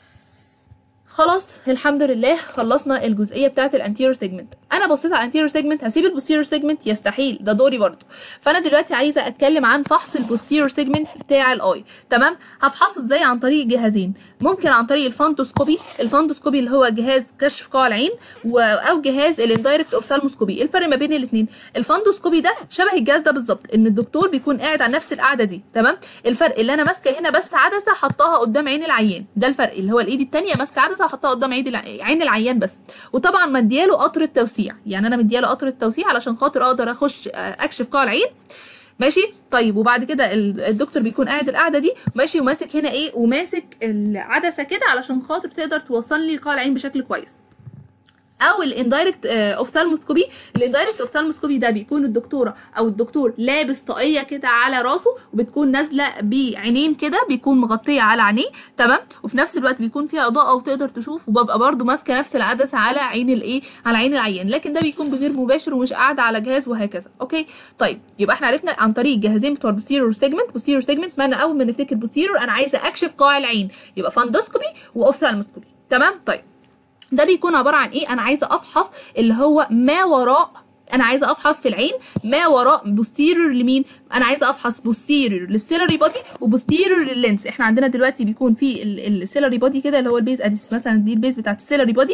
خلاص الحمد لله خلصنا الجزئيه بتاعه الانتيريور سيجمنت انا بصيت على الانتيريور سيجمنت هسيب البوستيريور سيجمنت يستحيل ده دوري برضو فانا دلوقتي عايزه اتكلم عن فحص البوستيريور سيجمنت بتاع الاي تمام هفحصه ازاي عن طريق جهازين ممكن عن طريق الفانتوسكوبي الفانتوسكوبي اللي هو جهاز كشف قاع العين و... او جهاز الاندايركت اوفثالموسكوبي ايه الفرق ما بين الاثنين الفانتوسكوبي ده شبه الجهاز ده بالظبط ان الدكتور بيكون قاعد على نفس القعده دي تمام الفرق اللي انا ماسكه هنا بس عدسه حطاها قدام عين العيان ده الفرق اللي هو الايد الثانيه ماسكه عدسه حطاها قدام عين الع... عين العيان بس وطبعا مدياله قطر التوسيع يعني انا مدياله قطر التوسيع علشان خاطر اقدر اخش اكشف قاع العين ماشي طيب وبعد كده الدكتور بيكون قاعد القعده دي ماشي وماسك هنا ايه وماسك العدسه كده علشان خاطر تقدر توصل لي قاع العين بشكل كويس او الاندايركت اوفثالموسكوبي الاندايركت اوفثالموسكوبي ده بيكون الدكتوره او الدكتور لابس طاقيه كده على راسه وبتكون نازله بعينين كده بيكون مغطيه على عينيه تمام وفي نفس الوقت بيكون فيها اضاءه وتقدر تشوف وببقى برده ماسكه نفس العدسه على عين الايه على عين العيان لكن ده بيكون بغير مباشر ومش قاعده على جهاز وهكذا اوكي طيب يبقى احنا عرفنا عن طريق الجهازين بتوع البوستيرور سيجمنت بوستيرور سيجمنت ما انا اول ما نفتكر بوستيرور انا عايزه اكشف قاع العين يبقى فاندوسكوبي واوفثالموسكوبي تمام طيب ده بيكون عباره عن ايه انا عايزه افحص اللي هو ما وراء انا عايزه افحص في العين ما وراء بوستيريور لمين انا عايزه افحص بوستيريور للسيلري بودي وبوستيريور لللينس احنا عندنا دلوقتي بيكون في السيلري بودي كده اللي هو البيز ادي مثلا دي البيز بتاعت السيلري بودي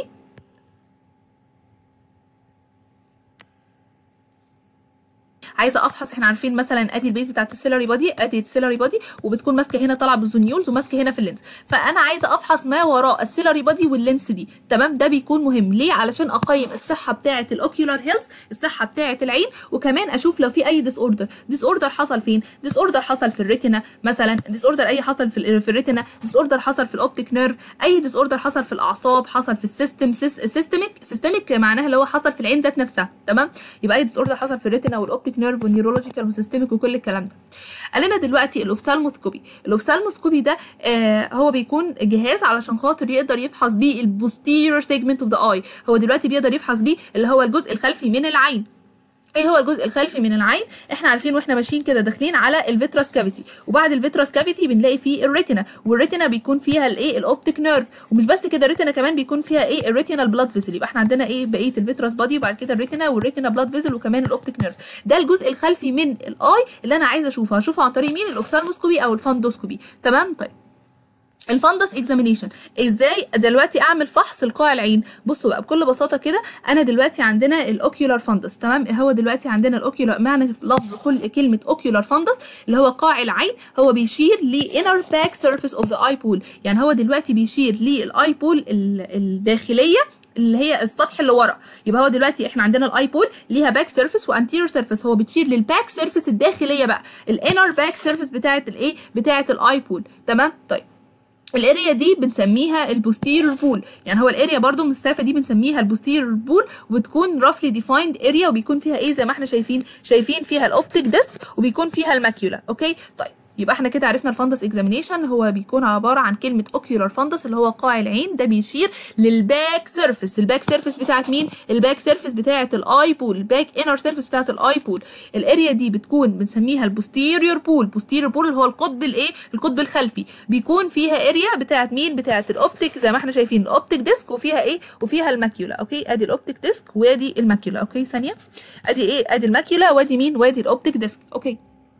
عايزه افحص احنا عارفين مثلا ادي البيز بتاعت السيلري بودي ادي السيلري بودي وبتكون ماسكه هنا طالعه بالزونيولز وماسكه هنا في اللينس فانا عايزه افحص ما وراء السيلري بودي واللينس دي تمام ده بيكون مهم ليه علشان اقيم الصحه بتاعه الاوكيولار هيلث الصحه بتاعه العين وكمان اشوف لو في اي ديس اوردر ديس اوردر حصل فين ديس اوردر حصل في الريتنا مثلا ديس اوردر اي حصل في, في الريتنا ديس اوردر حصل في الاوبتيك نيرف اي ديس اوردر حصل في الاعصاب حصل في السيستم سيستميك سيستميك معناها اللي هو حصل في العين ذات نفسها تمام يبقى اي ديس اوردر حصل في الريتنا والاوبتيك نيرف والنيورولوجيكال وسيستميك وكل الكلام ده قال لنا دلوقتي الاوفثالموسكوبي الاوفثالموسكوبي ده آه هو بيكون جهاز علشان خاطر يقدر يفحص بيه البوستيريور سيجمنت اوف ذا اي هو دلوقتي بيقدر يفحص بيه اللي هو الجزء الخلفي من العين ايه هو الجزء الخلفي من العين احنا عارفين واحنا ماشيين كده داخلين على الفيتراس كافيتي وبعد الفيتراس كافيتي بنلاقي فيه الريتنا والريتنا بيكون فيها الايه الاوبتيك نيرف ومش بس كده الريتنا كمان بيكون فيها ايه الريتينال بلاد فيزل يبقى احنا عندنا ايه بقيه الفيتراس بادي وبعد كده الريتنا والريتنا بلاد فيزل وكمان الاوبتيك نيرف ده الجزء الخلفي من الاي اللي انا عايزه اشوفه هشوفه عن طريق مين الاوفثالموسكوبي او الفاندوسكوبي تمام طيب الفندس اكزامينيشن ازاي دلوقتي اعمل فحص لقاع العين بصوا بقى بكل بساطه كده انا دلوقتي عندنا الاوكيولار فندس تمام هو دلوقتي عندنا الاوكيولار معنى في لفظ كل كلمه اوكيولار فندس اللي هو قاع العين هو بيشير ل inner back surface of the eye pool يعني هو دلوقتي بيشير للاي بول الداخليه اللي هي السطح اللي ورا يبقى هو دلوقتي احنا عندنا الاي بول ليها باك سيرفيس وانتيريور سيرفيس هو بتشير للباك سيرفيس الداخليه بقى الانر باك سيرفيس بتاعه الايه بتاعه الاي بول تمام طيب الاريا دي بنسميها البوستيريور بول يعني هو الاريا برضو من المسافه دي بنسميها البوستيريور بول وبتكون رافلي ديفايند اريا وبيكون فيها ايه زي ما احنا شايفين شايفين فيها الاوبتيك ديسك وبيكون فيها الماكيولا اوكي طيب يبقى احنا كده عرفنا الفندس اكزامينيشن هو بيكون عباره عن كلمه اوكيولار فندس اللي هو قاع العين ده بيشير للباك سيرفيس الباك سيرفيس بتاعت مين الباك سيرفيس بتاعت الاي بول الباك انر سيرفيس بتاعت الاي بول الاريا دي بتكون بنسميها البوستيريور بول بوستيريور بول اللي هو القطب الايه القطب الخلفي بيكون فيها اريا بتاعت مين بتاعت الاوبتيك زي ما احنا شايفين الاوبتيك ديسك وفيها ايه وفيها الماكيولا اوكي ادي الاوبتيك ديسك وادي الماكيولا اوكي ثانيه ادي ايه ادي الماكيولا وادي مين وادي الاوبتيك ديسك اوكي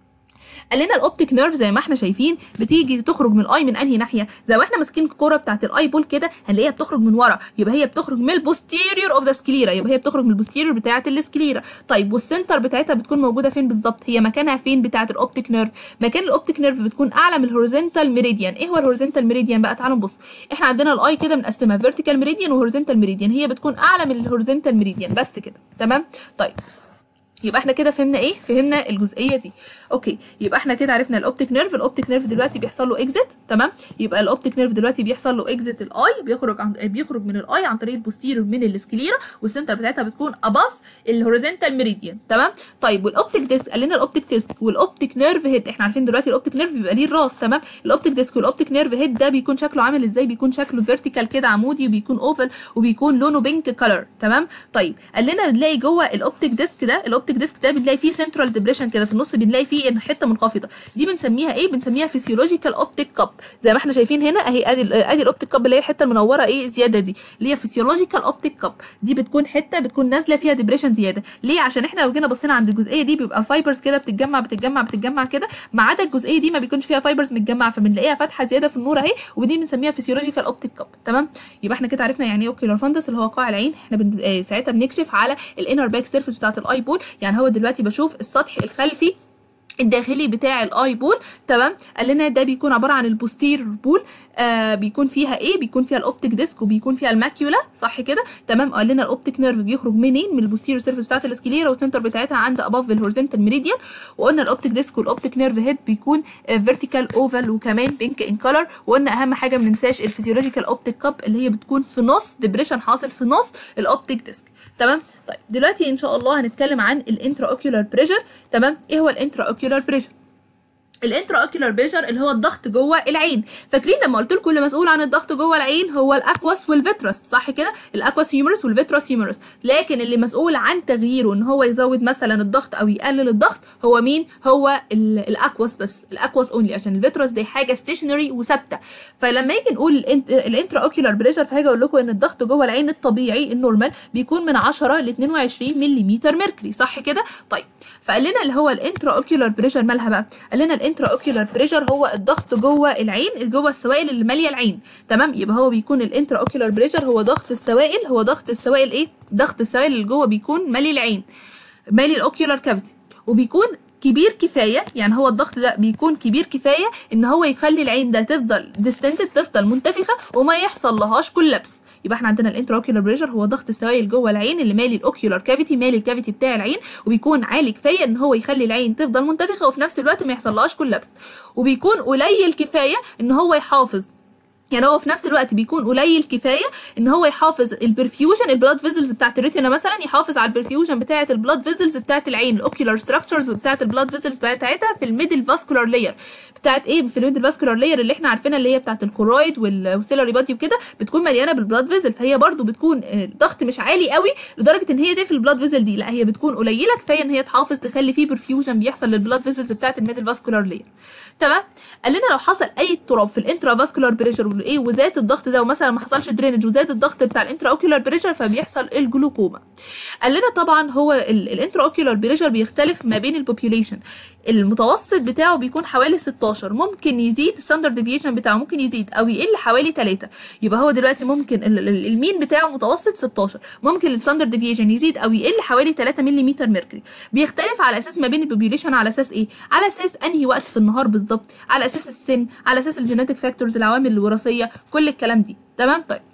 قال لنا الاوبتيك نيرف زي ما احنا شايفين بتيجي تخرج من الاي من انهي ناحيه زي ما احنا ماسكين الكوره بتاعت الاي بول كده هنلاقيها بتخرج من ورا يبقى هي بتخرج من البوستيريور اوف ذا سكليرا يبقى هي بتخرج من البوستيريور بتاعت السكليرا طيب والسنتر بتاعتها بتكون موجوده فين بالظبط هي مكانها فين بتاعت الاوبتيك نيرف مكان الاوبتيك نيرف بتكون اعلى من الهوريزونتال ميريديان ايه هو الهوريزونتال ميريديان بقى تعالوا نبص احنا عندنا الاي كده بنقسمها فيرتيكال ميريديان وهوريزونتال ميريديان هي بتكون اعلى من الهوريزونتال ميريديان بس كده تمام طيب يبقى احنا كده فهمنا ايه فهمنا الجزئيه دي اوكي يبقى احنا كده عرفنا الاوبتيك نيرف الاوبتيك نيرف دلوقتي بيحصل له اكزيت تمام يبقى الاوبتيك نيرف دلوقتي بيحصل له اكزيت الاي بيخرج عن بيخرج من الاي عن طريق البوستيريور من السكليرا والسنتر بتاعتها بتكون اباف الهوريزونتال ميريديان تمام طيب والاوبتيك ديسك قال لنا الاوبتيك ديسك والاوبتيك نيرف هيد احنا عارفين دلوقتي الاوبتيك نيرف بيبقى ليه الراس تمام الاوبتيك ديسك والاوبتيك نيرف هيد ده بيكون شكله عامل ازاي بيكون شكله فيرتيكال كده عمودي وبيكون اوفل وبيكون لونه بينك كلر تمام طيب قال لنا بنلاقي جوه الاوبتيك ديسك ده الاوبتيك ديسك ده بنلاقي فيه سنترال ديبريشن كده في النص بنلاقي فيه حته منخفضه دي بنسميها ايه بنسميها فيسيولوجيكال اوبتيك كاب زي ما احنا شايفين هنا اهي ادي ادي الاوبتيك كاب اللي هي الحته المنوره ايه زياده دي اللي هي فيسيولوجيكال اوبتيك كاب دي بتكون حته بتكون نازله فيها ديبريشن زياده ليه عشان احنا لو جينا بصينا عند الجزئيه دي بيبقى فايبرز كده بتتجمع بتتجمع بتتجمع كده ما عدا الجزئيه دي ما بيكونش فيها فايبرز متجمعه فبنلاقيها فاتحه زياده في النور اهي ودي بنسميها فيسيولوجيكال اوبتيك كاب تمام يبقى احنا كده عرفنا يعني ايه اوكيولار فاندس اللي هو قاع العين احنا بن... آه ساعتها بنكشف على الانر باك سيرفيس بتاعه الاي بول يعني هو دلوقتي بشوف السطح الخلفي الداخلي بتاع الاي بول تمام قال لنا ده بيكون عباره عن البوستير بول آه بيكون فيها ايه بيكون فيها الاوبتيك ديسك وبيكون فيها الماكيولا صح كده تمام قال لنا الاوبتيك نيرف بيخرج منين من البوستير سيرفيس بتاعه السكليرا والسنتر بتاعتها عند اباف الهورزنتال ميريديان وقلنا الاوبتيك ديسك والاوبتيك نيرف هيد بيكون فيرتيكال اوفال وكمان بينك ان كلر وقلنا اهم حاجه ما ننساش الفيزيولوجيكال اوبتيك كاب اللي هي بتكون في نص ديبريشن حاصل في نص الاوبتيك ديسك تمام طيب دلوقتي ان شاء الله هنتكلم عن الانترا اوكيولار بريشر تمام ايه هو الانترا اوكيولار بريشر الانترا اوكيولار بريشر اللي هو الضغط جوه العين فاكرين لما قلت لكم اللي مسؤول عن الضغط جوه العين هو الاكواس والفيترس صح كده الاكواس هيومرس والفيترس هيومرس لكن اللي مسؤول عن تغييره ان هو يزود مثلا الضغط او يقلل الضغط هو مين هو الاكواس بس الاكواس اونلي عشان الفيترس دي حاجه ستيشنري وثابته فلما يجي نقول الانترا اوكيولار بريشر فهاجي اقول لكم ان الضغط جوه العين الطبيعي النورمال بيكون من 10 ل 22 ملم ميركوري صح كده طيب فقال لنا اللي هو الانترا اوكيولار بريشر مالها بقى قال لنا الانترا اوكيولار بريشر هو الضغط جوه العين جوه السوائل اللي ماليه العين تمام يبقى هو بيكون الانترا اوكيولار بريشر هو ضغط السوائل هو ضغط السوائل ايه ضغط السوائل اللي جوه بيكون مالي العين مالي الاوكيولار كافيتي وبيكون كبير كفايه يعني هو الضغط ده بيكون كبير كفايه ان هو يخلي العين ده تفضل ديستنتد تفضل منتفخه وما يحصل لهاش كولابس يبقى احنا عندنا الانتراوكيولار بريشر هو ضغط السوائل جوه العين اللي مالي الاوكيولار كافيتي مالي الكافيتي بتاع العين وبيكون عالي كفايه ان هو يخلي العين تفضل منتفخه وفي نفس الوقت ما يحصلهاش كولابس وبيكون قليل كفايه ان هو يحافظ يعني هو في نفس الوقت بيكون قليل كفايه ان هو يحافظ البرفيوجن البلاد فيزلز بتاعت الريتنا مثلا يحافظ على البرفيوجن بتاعه البلاد فيزلز بتاعت العين الاوكيولار ستراكشرز بتاعت البلاد فيزلز بتاعتها في الميدل فاسكولار لاير بتاعت ايه في الميدل فاسكولار لاير اللي احنا عارفينها اللي هي بتاعت الكورويد والسيلري بادي وكده بتكون مليانه بالبلاد فيزل فهي برده بتكون الضغط مش عالي قوي لدرجه ان هي تقفل البلاد فيزل دي لا هي بتكون قليله كفايه ان هي تحافظ تخلي فيه برفيوجن بيحصل للبلاد فيزلز بتاعت الميدل فاسكولار لاير تمام قال لنا لو حصل اي اضطراب في الانترا فاسكولار بريشر وايه وزاد الضغط ده ومثلا ما حصلش درينج وزاد الضغط بتاع الانترا اوكيولار بريشر فبيحصل الجلوكوما قال لنا طبعا هو الانترا اوكيولار بريشر بيختلف ما بين البوبيوليشن المتوسط بتاعه بيكون حوالي 16 ممكن يزيد الستاندرد ديفيشن بتاعه ممكن يزيد او يقل حوالي 3 يبقى هو دلوقتي ممكن المين بتاعه متوسط 16 ممكن الستاندرد ديفيشن يزيد او يقل حوالي 3 ملم ميركوري بيختلف على اساس ما بين البوبيوليشن على اساس ايه على اساس انهي وقت في النهار بالظبط على اساس السن على اساس الجينيتك فاكتورز العوامل الوراثيه كل الكلام دي تمام طيب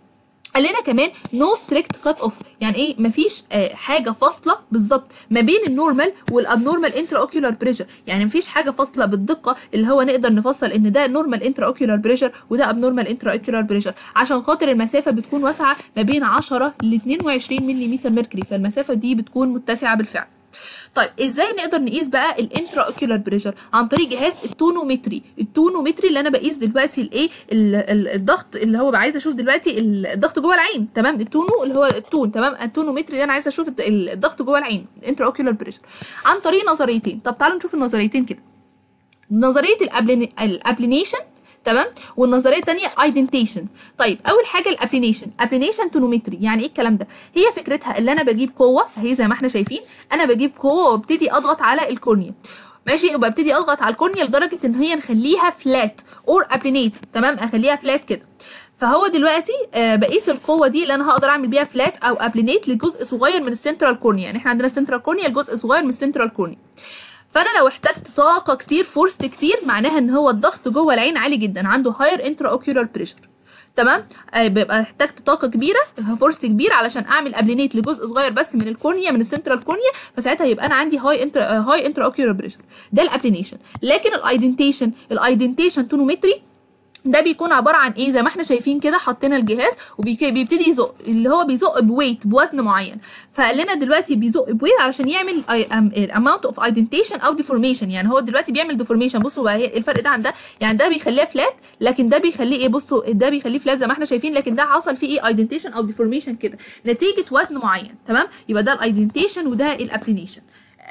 قال لنا كمان نو ستريكت كات اوف يعني ايه مفيش آه حاجه فاصله بالظبط ما بين النورمال والابنورمال انترا اوكيولار بريشر يعني مفيش حاجه فاصله بالدقه اللي هو نقدر نفصل ان ده نورمال انترا اوكيولار بريشر وده ابنورمال انترا اوكيولار بريشر عشان خاطر المسافه بتكون واسعه ما بين 10 ل 22 ملم ميركوري فالمسافه دي بتكون متسعه بالفعل طيب ازاي نقدر نقيس بقى الانترا اوكيولار بريشر عن طريق جهاز التونومتري التونومتري اللي انا بقيس دلوقتي الايه الضغط اللي هو عايزه اشوف دلوقتي الضغط جوه العين تمام التونو اللي هو التون تمام التونومتري ده انا عايزه اشوف الضغط جوه العين الانترا اوكيولار بريشر عن طريق نظريتين طب تعالوا نشوف النظريتين كده نظريه الابلينيشن تمام والنظريه الثانيه ايدنتيشن طيب اول حاجه الابلينيشن ابلينيشن تونومتري يعني ايه الكلام ده هي فكرتها اللي انا بجيب قوه اهي زي ما احنا شايفين انا بجيب قوه وابتدي اضغط على الكورنيا ماشي وببتدي اضغط على الكورنيا لدرجه ان هي نخليها فلات اور ابلينيت تمام اخليها فلات كده فهو دلوقتي آه بقيس القوه دي اللي انا هقدر اعمل بيها فلات او ابلينيت لجزء صغير من السنترال كورنيا يعني احنا عندنا السنترال كورنيا الجزء صغير من السنترال كورنيا فانا لو احتجت طاقه كتير فورس كتير معناها ان هو الضغط جوه العين عالي جدا عنده هاير انترا اوكيولار بريشر تمام آه بيبقى احتجت طاقه كبيره فورس كبير علشان اعمل ابلينيت لجزء صغير بس من الكورنيا من السنترال كورنيا فساعتها يبقى انا عندي هاي انترا هاي انترا اوكيولار بريشر ده الابلينيشن لكن الايدنتيشن الايدنتيشن تونومتري ده بيكون عباره عن ايه زي ما احنا شايفين كده حطينا الجهاز وبيبتدي يزق اللي هو بيزق بويت بوزن معين فقال لنا دلوقتي بيزق بويت علشان يعمل اماونت اوف ايدنتيشن او ديفورميشن يعني هو دلوقتي بيعمل ديفورميشن بصوا بقى الفرق ده عن ده يعني ده بيخليها فلات لكن ده بيخليه ايه بصوا ده بيخليه فلات زي ما احنا شايفين لكن ده حصل فيه ايه ايدنتيشن او ديفورميشن كده نتيجه وزن معين تمام يبقى ده الايدنتيشن وده الابلينيشن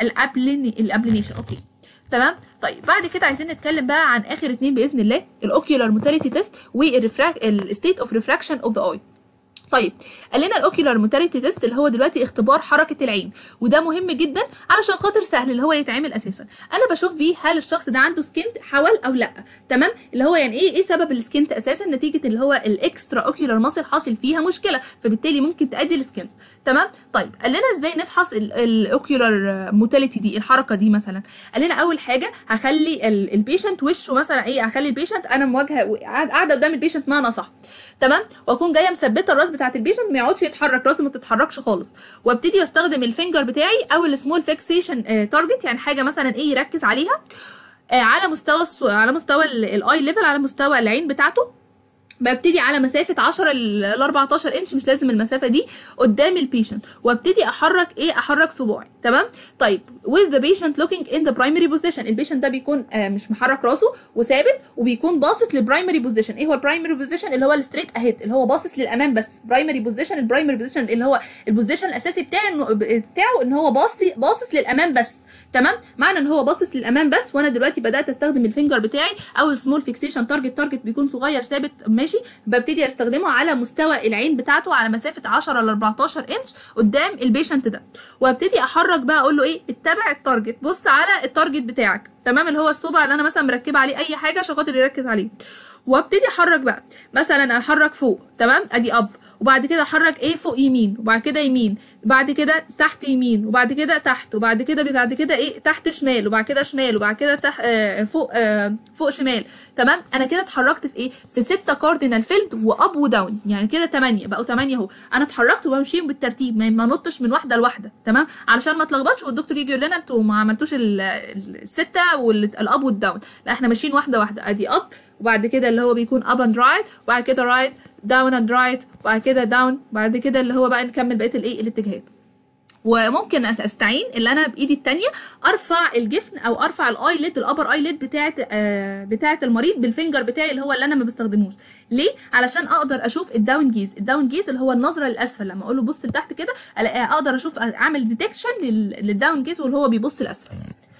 الابلينيشن اوكي تمام طيب بعد كده عايزين نتكلم بقى عن اخر اتنين باذن الله الاوكيولار موتاليتي تيست والريفراك الستيت اوف ريفراكشن اوف ذا اي طيب قال لنا الاوكيولار موتاليتي تيست اللي هو دلوقتي اختبار حركه العين وده مهم جدا علشان خاطر سهل اللي هو يتعمل اساسا انا بشوف فيه هل الشخص ده عنده سكنت حول او لا تمام اللي هو يعني ايه ايه سبب السكنت اساسا نتيجه اللي هو الاكسترا اوكيولار ماسل حاصل فيها مشكله فبالتالي ممكن تؤدي لسكنت تمام طيب قال لنا ازاي نفحص الاوكيولار موتاليتي دي الحركه دي مثلا قال لنا اول حاجه هخلي البيشنت وشه مثلا ايه هخلي البيشنت انا مواجهه قاعده قدام البيشنت معنى صح تمام واكون جايه مثبته الراس بتاعت البيشنت ما يقعدش يتحرك راسه ما تتحركش خالص وابتدي استخدم الفينجر بتاعي او السمول فيكسيشن تارجت يعني حاجه مثلا ايه يركز عليها آه على مستوى على مستوى الاي ليفل على مستوى العين بتاعته ببتدي على مسافه 10 ل 14 انش مش لازم المسافه دي قدام البيشنت وابتدي احرك ايه احرك صباعي تمام طيب with the patient looking in the primary position البيشنت ده بيكون آه مش محرك راسه وثابت وبيكون باصص للبرايمري بوزيشن ايه هو البرايمري بوزيشن اللي هو الستريت اهيد اللي هو باصص للامام بس برايمري بوزيشن البرايمري بوزيشن اللي هو البوزيشن الاساسي بتاعي انه بتاعه ان هو باصي باصص للامام بس تمام معنى ان هو باصص للامام بس وانا دلوقتي بدات استخدم الفينجر بتاعي او السمول فيكسيشن تارجت تارجت بيكون صغير ثابت ماشي ببتدي استخدمه على مستوى العين بتاعته على مسافه 10 ل 14 انش قدام البيشنت ده وابتدي احرك بقى اقول له ايه اتبع التارجت بص على التارجت بتاعك تمام اللي هو الصبع اللي انا مثلا مركبه عليه اي حاجه عشان خاطر يركز عليه وابتدي احرك بقى مثلا احرك فوق تمام ادي اب وبعد كده احرك ايه فوق يمين وبعد كده يمين بعد كده تحت يمين وبعد كده تحت وبعد كده بعد كده ايه تحت شمال وبعد كده شمال وبعد كده تحت آه فوق آه فوق شمال تمام انا كده اتحركت في ايه في ستة كاردينال فيلد واب وداون يعني كده 8 بقوا 8 اهو انا اتحركت وبمشيهم بالترتيب ما ما نطش من واحده لواحده تمام علشان ما اتلخبطش والدكتور يجي يقول لنا انتوا ما عملتوش السته والاب والداون لا احنا ماشيين واحده واحده ادي اب وبعد كده اللي هو بيكون اب اند رايت وبعد كده رايت داون اند رايت وبعد كده داون بعد كده اللي هو بقى نكمل بقيه الايه الاتجاهات وممكن استعين اللي انا بايدي التانية ارفع الجفن او ارفع الاي ليد الابر اي ليد بتاعه آه بتاعه المريض بالفينجر بتاعي اللي هو اللي انا ما بستخدموش ليه علشان اقدر اشوف الداون جيز الداون جيز اللي هو النظره للاسفل لما اقول له بص لتحت كده اقدر اشوف اعمل ديتكشن للداون جيز واللي هو بيبص لاسفل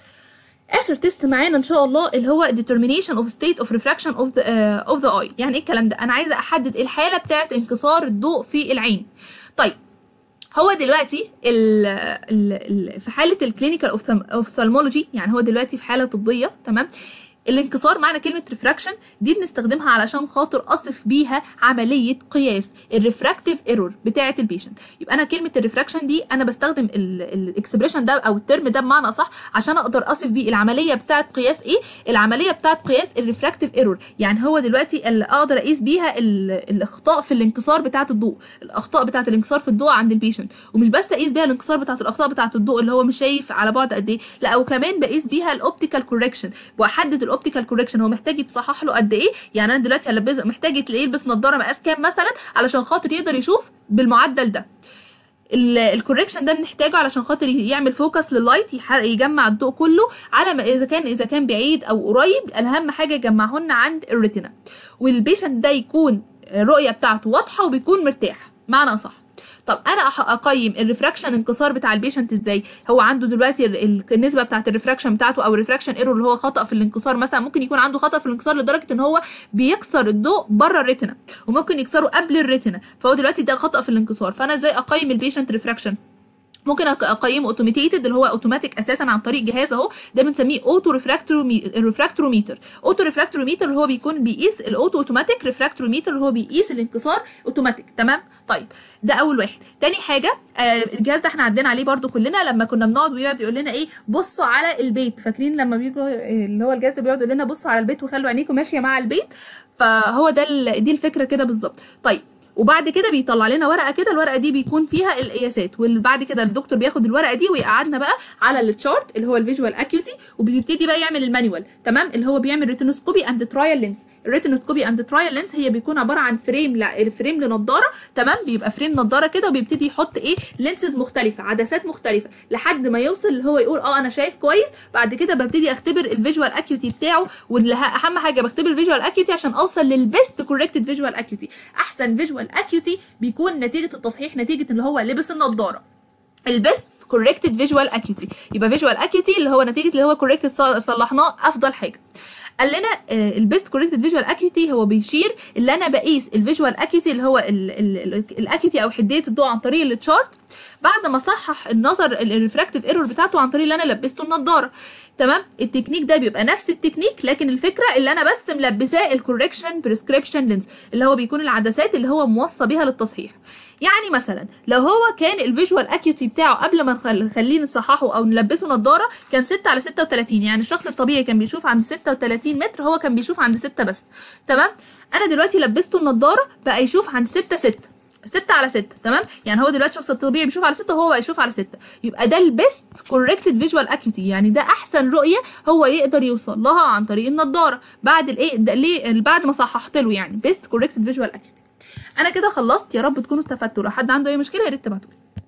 اخر تيست معانا ان شاء الله اللي هو determination of state of refraction of the uh, of the eye يعني ايه الكلام ده انا عايزه احدد الحاله بتاعه انكسار الضوء في العين طيب هو دلوقتي ال ال ال في حاله الكلينيكال اوفثالمولوجي يعني هو دلوقتي في حاله طبيه تمام الانكسار معنى كلمه ريفراكشن دي بنستخدمها علشان خاطر اصف بيها عمليه قياس الريفراكتيف ايرور بتاعه البيشنت يبقى انا كلمه الريفراكشن دي انا بستخدم الاكسبريشن ده او الترم ده بمعنى اصح عشان اقدر اصف بيه العمليه بتاعه قياس ايه العمليه بتاعه قياس الريفراكتيف ايرور يعني هو دلوقتي اللي اقدر اقيس بيها الاخطاء في الانكسار بتاعه الضوء الاخطاء بتاعه الانكسار في الضوء عند البيشنت ومش بس اقيس بيها الانكسار بتاعه الاخطاء بتاعه الضوء اللي هو مش شايف على بعد قد ايه لا وكمان بقيس بيها الاوبتيكال كوركشن واحدد الاوبتيكال كوركشن هو محتاج يتصحح له قد ايه يعني انا دلوقتي هلبس محتاج تلاقيه يلبس نظاره مقاس كام مثلا علشان خاطر يقدر يشوف بالمعدل ده الكوركشن ده بنحتاجه علشان خاطر يعمل فوكس لللايت يجمع الضوء كله على ما اذا كان اذا كان بعيد او قريب اهم حاجه يجمعهن عند الريتنا والبيشنت ده يكون الرؤيه بتاعته واضحه وبيكون مرتاح معنى صح طب انا اقيم الريفراكشن انكسار بتاع البيشنت ازاي هو عنده دلوقتي النسبه بتاعه الريفراكشن بتاعته او الريفراكشن ايرور اللي هو خطا في الانكسار مثلا ممكن يكون عنده خطا في الانكسار لدرجه ان هو بيكسر الضوء بره الريتنا وممكن يكسره قبل الريتنا فهو دلوقتي ده خطا في الانكسار فانا ازاي اقيم البيشنت ريفراكشن ممكن اقيمه اوتوميتد اللي هو اوتوماتيك اساسا عن طريق جهاز اهو ده بنسميه اوتو ريفراكتروميتر اوتو ريفراكتروميتر اللي هو بيكون بيقيس الاوتو اوتوماتيك ريفراكتروميتر اللي هو بيقيس الانكسار اوتوماتيك تمام طيب ده اول واحد تاني حاجه آه الجهاز ده احنا عدينا عليه برده كلنا لما كنا بنقعد ويقعد يقول لنا ايه بصوا على البيت فاكرين لما بيجوا اللي هو الجهاز بيقعد يقول لنا بصوا على البيت وخلوا عينيكم ماشيه مع البيت فهو ده دي الفكره كده بالظبط طيب وبعد كده بيطلع لنا ورقه كده الورقه دي بيكون فيها القياسات وبعد كده الدكتور بياخد الورقه دي ويقعدنا بقى على التشارت اللي هو الفيجوال اكيوتي وبيبتدي بقى يعمل المانيوال تمام اللي هو بيعمل ريتينوسكوبي اند ترايل لينس الريتينوسكوبي اند ترايل لينس هي بيكون عباره عن فريم لا فريم لنضاره تمام بيبقى فريم نضاره كده وبيبتدي يحط ايه لينسز مختلفه عدسات مختلفه لحد ما يوصل اللي هو يقول اه انا شايف كويس بعد كده ببتدي اختبر الفيجوال اكيوتي بتاعه واهم حاجه بختبر الفيجوال اكيوتي عشان اوصل للبيست كوركتد فيجوال اكيوتي احسن فيجوال اكيوتي بيكون نتيجه التصحيح نتيجه اللي هو لبس النضاره البيست كوركتد فيجوال اكيوتي يبقى فيجوال اكيوتي اللي هو نتيجه اللي هو كوركتد صلحناه افضل حاجه قال لنا البيست كوركتد فيجوال اكيوتي هو بيشير اللي انا بقيس الفيجوال اكيوتي اللي هو الاكيوتي او حديه الضوء عن طريق التشارت بعد ما صحح النظر الريفراكتيف ايرور بتاعته عن طريق اللي انا لبسته النضاره تمام التكنيك ده بيبقى نفس التكنيك لكن الفكره اللي انا بس ملبساه الكوركشن بريسكريبشن لينز اللي هو بيكون العدسات اللي هو موصى بيها للتصحيح يعني مثلا لو هو كان الفيجوال اكيوتي بتاعه قبل ما نخليه نصححه او نلبسه نضاره كان 6 على 36 يعني الشخص الطبيعي كان بيشوف عند 36 متر هو كان بيشوف عند 6 بس تمام انا دلوقتي لبسته النضاره بقى يشوف عند 6 6 6 على 6 تمام يعني هو دلوقتي الشخص الطبيعي بيشوف على 6 وهو بقى يشوف على 6 يبقى ده البيست كوركتد فيجوال اكيوتي يعني ده احسن رؤيه هو يقدر يوصل لها عن طريق النضاره بعد الايه ده ليه بعد ما صححت له يعني بيست كوركتد فيجوال اكيوتي انا كده خلصت يا رب تكونوا استفدتوا لو حد عنده اي مشكله يا ريت تبعتولي